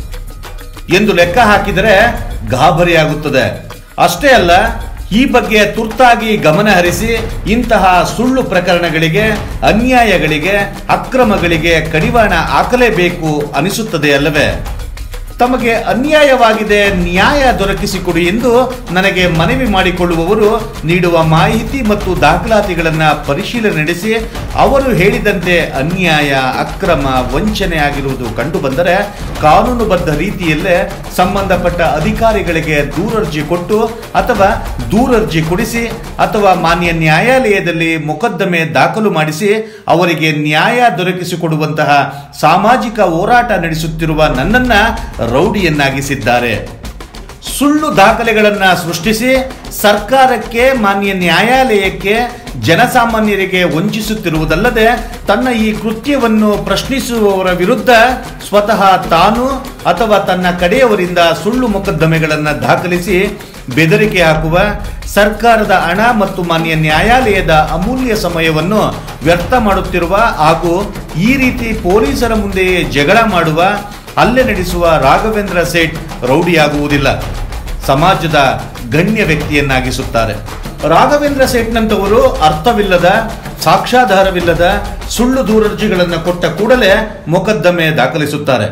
ಎಂದು ಲೆಕ್ಕ ಹಾಕಿದರೆ ಗಾಬರಿಯಾಗುತ್ತದೆ ಅಷ್ಟೇ ಅಲ್ಲ ಈ ಬಗ್ಗೆ ತುರ್ತಾಗಿ ಗಮನ ಹರಿಸಿ ಇಂತಹ ಸುಳ್ಳು ಪ್ರಕರಣಗಳಿಗೆ ಅನ್ಯಾಯಗಳಿಗೆ ಅಕ್ರಮಗಳಿಗೆ ಕಡಿವಾಣ ಹಾಕಲೇಬೇಕು ಅನಿಸುತ್ತದೆ ಅಲ್ಲವೇ ತಮಗೆ ಅನ್ಯಾಯವಾಗಿದೆ ನ್ಯಾಯ ದೊರಕಿಸಿಕೊಡಿ ಎಂದು ನನಗೆ ಮನವಿ ಮಾಡಿಕೊಳ್ಳುವವರು ನೀಡುವ ಮಾಹಿತಿ ಮತ್ತು ದಾಖಲಾತಿಗಳನ್ನು ಪರಿಶೀಲನೆ ನಡೆಸಿ ಅವರು ಹೇಳಿದಂತೆ ಅನ್ಯಾಯ ಅಕ್ರಮ ವಂಚನೆ ಆಗಿರುವುದು ಕಂಡುಬಂದರೆ ಕಾನೂನುಬದ್ಧ ರೀತಿಯಲ್ಲೇ ಸಂಬಂಧಪಟ್ಟ ಅಧಿಕಾರಿಗಳಿಗೆ ದೂರರ್ಜಿ ಕೊಟ್ಟು ಅಥವಾ ದೂರರ್ಜಿ ಕೊಡಿಸಿ ಅಥವಾ ಮಾನ್ಯ ನ್ಯಾಯಾಲಯದಲ್ಲಿ ಮೊಕದ್ದಮೆ ದಾಖಲು ಮಾಡಿಸಿ ಅವರಿಗೆ ನ್ಯಾಯ ದೊರಕಿಸಿಕೊಡುವಂತಹ ಸಾಮಾಜಿಕ ಹೋರಾಟ ನಡೆಸುತ್ತಿರುವ ನನ್ನನ್ನ ರೌಡಿಯನ್ನಾಗಿಸಿದ್ದಾರೆ ಸುಳ್ಳು ದಾಖಲೆಗಳನ್ನು ಸೃಷ್ಟಿಸಿ ಸರ್ಕಾರಕ್ಕೆ ಮಾನ್ಯ ನ್ಯಾಯಾಲಯಕ್ಕೆ ಜನಸಾಮಾನ್ಯರಿಗೆ ವಂಚಿಸುತ್ತಿರುವುದಲ್ಲದೆ ತನ್ನ ಈ ಕೃತ್ಯವನ್ನು ಪ್ರಶ್ನಿಸುವವರ ವಿರುದ್ಧ ಸ್ವತಃ ತಾನು ಅಥವಾ ತನ್ನ ಕಡೆಯವರಿಂದ ಸುಳ್ಳು ಮೊಕದ್ದಮೆಗಳನ್ನು ದಾಖಲಿಸಿ ಬೆದರಿಕೆ ಹಾಕುವ ಸರ್ಕಾರದ ಹಣ ಮತ್ತು ಮಾನ್ಯ ನ್ಯಾಯಾಲಯದ ಅಮೂಲ್ಯ ಸಮಯವನ್ನು ವ್ಯರ್ಥ ಮಾಡುತ್ತಿರುವ ಹಾಗೂ ಈ ರೀತಿ ಪೊಲೀಸರ ಮುಂದೆಯೇ ಜಗಳ ಮಾಡುವ ಹಲ್ಲೆ ನಡೆಸುವ ರಾಘವೇಂದ್ರ ಸೇಠ್ ರೌಡಿಯಾಗುವುದಿಲ್ಲ ಸಮಾಜದ ಗಣ್ಯ ವ್ಯಕ್ತಿಯನ್ನಾಗಿಸುತ್ತಾರೆ ರಾಘವೇಂದ್ರ ಸೇಠ್ನಂತವರು ಅರ್ಥವಿಲ್ಲದ ಸಾಕ್ಷ್ಯಾಧಾರವಿಲ್ಲದ ಸುಳ್ಳು ದೂರರ್ಜಿಗಳನ್ನು ಕೊಟ್ಟ ಕೂಡಲೇ ಮೊಕದ್ದಮೆ ದಾಖಲಿಸುತ್ತಾರೆ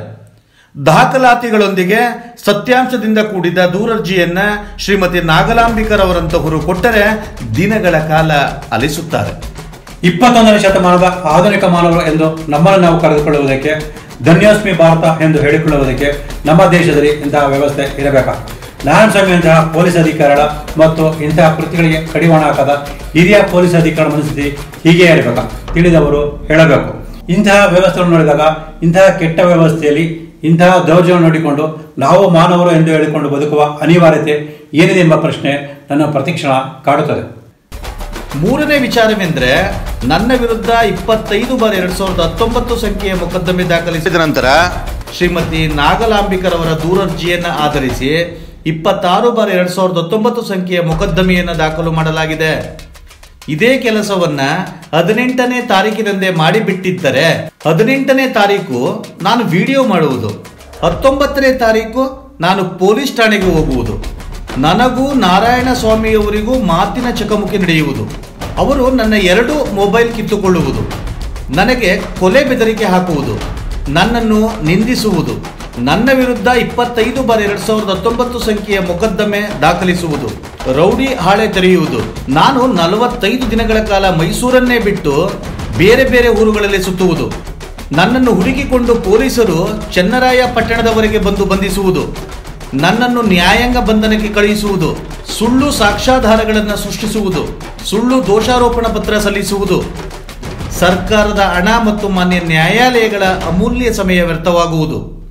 ದಾಖಲಾತಿಗಳೊಂದಿಗೆ ಸತ್ಯಾಂಶದಿಂದ ಕೂಡಿದ ದೂರರ್ಜಿಯನ್ನ ಶ್ರೀಮತಿ ನಾಗಲಾಂಬಿಕರ್ ಅವರಂತಹವರು ಕೊಟ್ಟರೆ ದಿನಗಳ ಕಾಲ ಅಲಿಸುತ್ತಾರೆ
ಇಪ್ಪತ್ತೊಂದನೇ ಶತಮಾನದ ಆಧುನಿಕ ಮಾನವರು ಎಂದು ನಮ್ಮನ್ನು ನಾವು ಕರೆದುಕೊಳ್ಳುವುದಕ್ಕೆ ಧನ್ಯೋಸ್ಮಿ ಭಾರತ ಎಂದು ಹೇಳಿಕೊಳ್ಳುವುದಕ್ಕೆ ನಮ್ಮ ದೇಶದಲ್ಲಿ ಇಂತಹ ವ್ಯವಸ್ಥೆ ಇರಬೇಕಾ ನಾರಾಯಣ ಸ್ವಾಮಿಯಂತಹ ಪೊಲೀಸ್ ಅಧಿಕಾರಿಗಳ ಮತ್ತು ಇಂತಹ ಕೃತಿಗಳಿಗೆ ಕಡಿವಾಣ ಹಾಕದ ಹಿರಿಯ ಪೊಲೀಸ್ ಅಧಿಕಾರಿ ಮನಸ್ಥಿತಿ ಹೀಗೆ ಇರಬೇಕಾ ತಿಳಿದವರು ಹೇಳಬೇಕು ಇಂತಹ ವ್ಯವಸ್ಥೆಯನ್ನು ನೋಡಿದಾಗ ಇಂತಹ ಕೆಟ್ಟ ವ್ಯವಸ್ಥೆಯಲ್ಲಿ ಇಂತಹ ದೌರ್ಜನ್ಯ ನೋಡಿಕೊಂಡು ನಾವು ಮಾನವರು ಎಂದು ಹೇಳಿಕೊಂಡು ಬದುಕುವ ಅನಿವಾರ್ಯತೆ ಏನಿದೆ ಎಂಬ ಪ್ರಶ್ನೆ ನನ್ನ ಪ್ರತಿಕ್ಷಣ ಕಾಡುತ್ತದೆ
ಮೂರನೇ ವಿಚಾರವೆಂದ್ರೆ ನನ್ನ ವಿರುದ್ಧ ಇಪ್ಪತ್ತೈದು ಬಾರ್ ಎರಡ್ ಸಾವಿರದ ಹತ್ತೊಂಬತ್ತು ಸಂಖ್ಯೆಯ ಮೊಕದ್ದಮೆ ದಾಖಲಿಸಿದ ನಂತರ ಶ್ರೀಮತಿ ನಾಗಲಾಂಬಿಕರ್ ಅವರ ದೂರರ್ಜಿಯನ್ನು ಆಧರಿಸಿ ಇಪ್ಪತ್ತಾರು ಬಾರ್ ಎರಡ್ ಸಾವಿರದ ಹತ್ತೊಂಬತ್ತು ಸಂಖ್ಯೆಯ ಮೊಕದ್ದಮೆಯನ್ನು ದಾಖಲು ಮಾಡಲಾಗಿದೆ ಇದೇ ಕೆಲಸವನ್ನ ಹದಿನೆಂಟನೇ ತಾರೀಕಿನಂದೇ ಮಾಡಿಬಿಟ್ಟಿದ್ದರೆ ಹದಿನೆಂಟನೇ ತಾರೀಕು ನಾನು ವಿಡಿಯೋ ಮಾಡುವುದು ಹತ್ತೊಂಬತ್ತನೇ ತಾರೀಕು ನಾನು ಪೊಲೀಸ್ ಠಾಣೆಗೆ ಹೋಗುವುದು ನನಗೂ ನಾರಾಯಣ ಸ್ವಾಮಿಯವರಿಗೂ ಮಾತಿನ ಚಕಮುಕಿ ನಡೆಯುವುದು ಅವರು ನನ್ನ ಎರಡು ಮೊಬೈಲ್ ಕಿತ್ತುಕೊಳ್ಳುವುದು ನನಗೆ ಕೊಲೆ ಬೆದರಿಕೆ ಹಾಕುವುದು ನನ್ನನ್ನು ನಿಂದಿಸುವುದು ನನ್ನ ವಿರುದ್ಧ ಇಪ್ಪತ್ತೈದು ಬಾರ್ ಎರಡ್ ಸಾವಿರದ ಹತ್ತೊಂಬತ್ತು ಸಂಖ್ಯೆಯ ಮೊಕದ್ದಮೆ ದಾಖಲಿಸುವುದು ರೌಡಿ ಹಾಳೆ ತೆರೆಯುವುದು ನಾನು ನಲವತ್ತೈದು ದಿನಗಳ ಕಾಲ ಮೈಸೂರನ್ನೇ ಬಿಟ್ಟು ಬೇರೆ ಬೇರೆ ಊರುಗಳಲ್ಲಿ ಸುತ್ತುವುದು ನನ್ನನ್ನು ಹುಡುಕಿಕೊಂಡು ಪೊಲೀಸರು ಚೆನ್ನರಾಯ ಪಟ್ಟಣದವರೆಗೆ ಬಂದು ಬಂಧಿಸುವುದು ನನ್ನನ್ನು ನ್ಯಾಯಾಂಗ ಬಂಧನಕ್ಕೆ ಕಳುಹಿಸುವುದು ಸುಳ್ಳು ಸಾಕ್ಷ್ಯಾಧಾರಗಳನ್ನು ಸೃಷ್ಟಿಸುವುದು ಸುಳ್ಳು ದೋಷಾರೋಪಣ ಪತ್ರ ಸಲ್ಲಿಸುವುದು ಸರ್ಕಾರದ ಹಣ ಮತ್ತು ಮಾನ್ಯ ನ್ಯಾಯಾಲಯಗಳ ಅಮೂಲ್ಯ ಸಮಯ ವ್ಯರ್ಥವಾಗುವುದು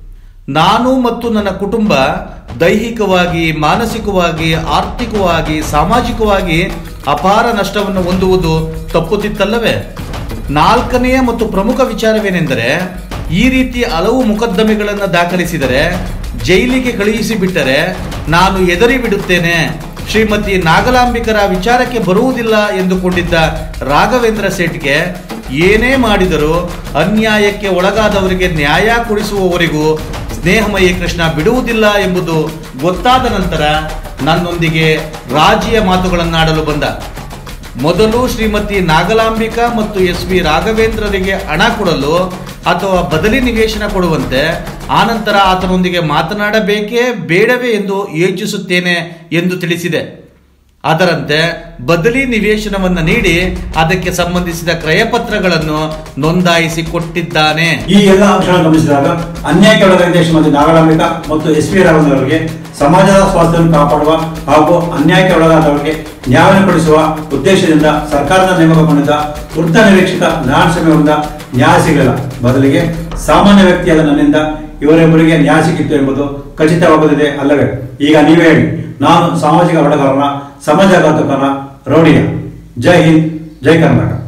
ನಾನು ಮತ್ತು ನನ್ನ ಕುಟುಂಬ ದೈಹಿಕವಾಗಿ ಮಾನಸಿಕವಾಗಿ ಆರ್ಥಿಕವಾಗಿ ಸಾಮಾಜಿಕವಾಗಿ ಅಪಾರ ನಷ್ಟವನ್ನು ಹೊಂದುವುದು ತಪ್ಪುತ್ತಿತ್ತಲ್ಲವೇ ನಾಲ್ಕನೆಯ ಮತ್ತು ಪ್ರಮುಖ ವಿಚಾರವೇನೆಂದರೆ ಈ ರೀತಿ ಹಲವು ಮೊಕದ್ದಮೆಗಳನ್ನು ದಾಖಲಿಸಿದರೆ ಜೈಲಿಗೆ ಕಳುಹಿಸಿ ಬಿಟ್ಟರೆ ನಾನು ಎದರಿ ಬಿಡುತ್ತೇನೆ ಶ್ರೀಮತಿ ನಾಗಲಾಂಬಿಕರ ವಿಚಾರಕ್ಕೆ ಬರುವುದಿಲ್ಲ ಎಂದುಕೊಂಡಿದ್ದ ರಾಘವೇಂದ್ರ ಸೇಠ್ಗೆ ಏನೇ ಮಾಡಿದರೂ ಅನ್ಯಾಯಕ್ಕೆ ಒಳಗಾದವರಿಗೆ ನ್ಯಾಯ ಕೊಡಿಸುವವರೆಗೂ ಸ್ನೇಹಮಯಿ ಕೃಷ್ಣ ಬಿಡುವುದಿಲ್ಲ ಎಂಬುದು ಗೊತ್ತಾದ ನಂತರ ನನ್ನೊಂದಿಗೆ ರಾಜಿಯ ಮಾತುಗಳನ್ನಾಡಲು ಬಂದ ಮೊದಲು ಶ್ರೀಮತಿ ನಾಗಲಾಂಬಿಕಾ ಮತ್ತು ಎಸ್ ವಿ ರಾಘವೇಂದ್ರರಿಗೆ ಹಣ ಕೊಡಲು ಅಥವಾ ಬದಲಿ ನಿವೇಶನ ಕೊಡುವಂತೆ ಆನಂತರ ಆತನೊಂದಿಗೆ ಮಾತನಾಡಬೇಕೇ ಬೇಡವೇ ಎಂದು ಯೋಚಿಸುತ್ತೇನೆ ಎಂದು ತಿಳಿಸಿದೆ ಅದರಂತೆ ಬದಲಿ ನಿವೇಶನವನ್ನು ನೀಡಿ ಅದಕ್ಕೆ ಸಂಬಂಧಿಸಿದ ಕ್ರಯಪತ್ರಗಳನ್ನು ನೋಂದಾಯಿಸಿ ಕೊಟ್ಟಿದ್ದಾನೆ
ಈ ಎಲ್ಲ ಅಂಶಗಳನ್ನು ಗಮನಿಸಿದಾಗ ಅನ್ಯಾಯಕ್ಕೆ ಒಳಗಾಗಿದ್ದ ಶ್ರೀಮತಿ ನಾಗಲಾಂಬಿಕಾ ಮತ್ತು ಎಸ್ ಪಿ ಅವರಿಗೆ ಸಮಾಜದ ಸ್ವಾಸ್ಥ್ಯವನ್ನು ಕಾಪಾಡುವ ಹಾಗೂ ಅನ್ಯಾಯಕ್ಕೆ ಒಳಗಾದವರಿಗೆ ನ್ಯಾಯವನ್ನು ಕೊಡಿಸುವ ಉದ್ದೇಶದಿಂದ ಸರ್ಕಾರದ ನೇಮಕಗೊಂಡಿದ್ದ ವೃತ್ತ ನಿರೀಕ್ಷಕ ನ್ಯಾಯಸಭೆಯಿಂದ ನ್ಯಾಯ ಸಿಗಲಿಲ್ಲ ಬದಲಿಗೆ ಸಾಮಾನ್ಯ ವ್ಯಕ್ತಿಯಾದ ನನ್ನಿಂದ ಇವರಿಬ್ಬರಿಗೆ ನ್ಯಾಯ ಸಿಕ್ಕಿತ್ತು ಎಂಬುದು ಖಚಿತವಾಗುತ್ತದೆ ಅಲ್ಲವೇ ಈಗ ನೀವೇ ಹೇಳಿ ನಾನು ಸಾಮಾಜಿಕ ಹೊಡೆಗಾರನ ಸಮಾಜಘಾತಕನ ರೌಡಿಯ ಜೈ ಹಿಂದ್ ಜೈ ಕರ್ನಾಟಕ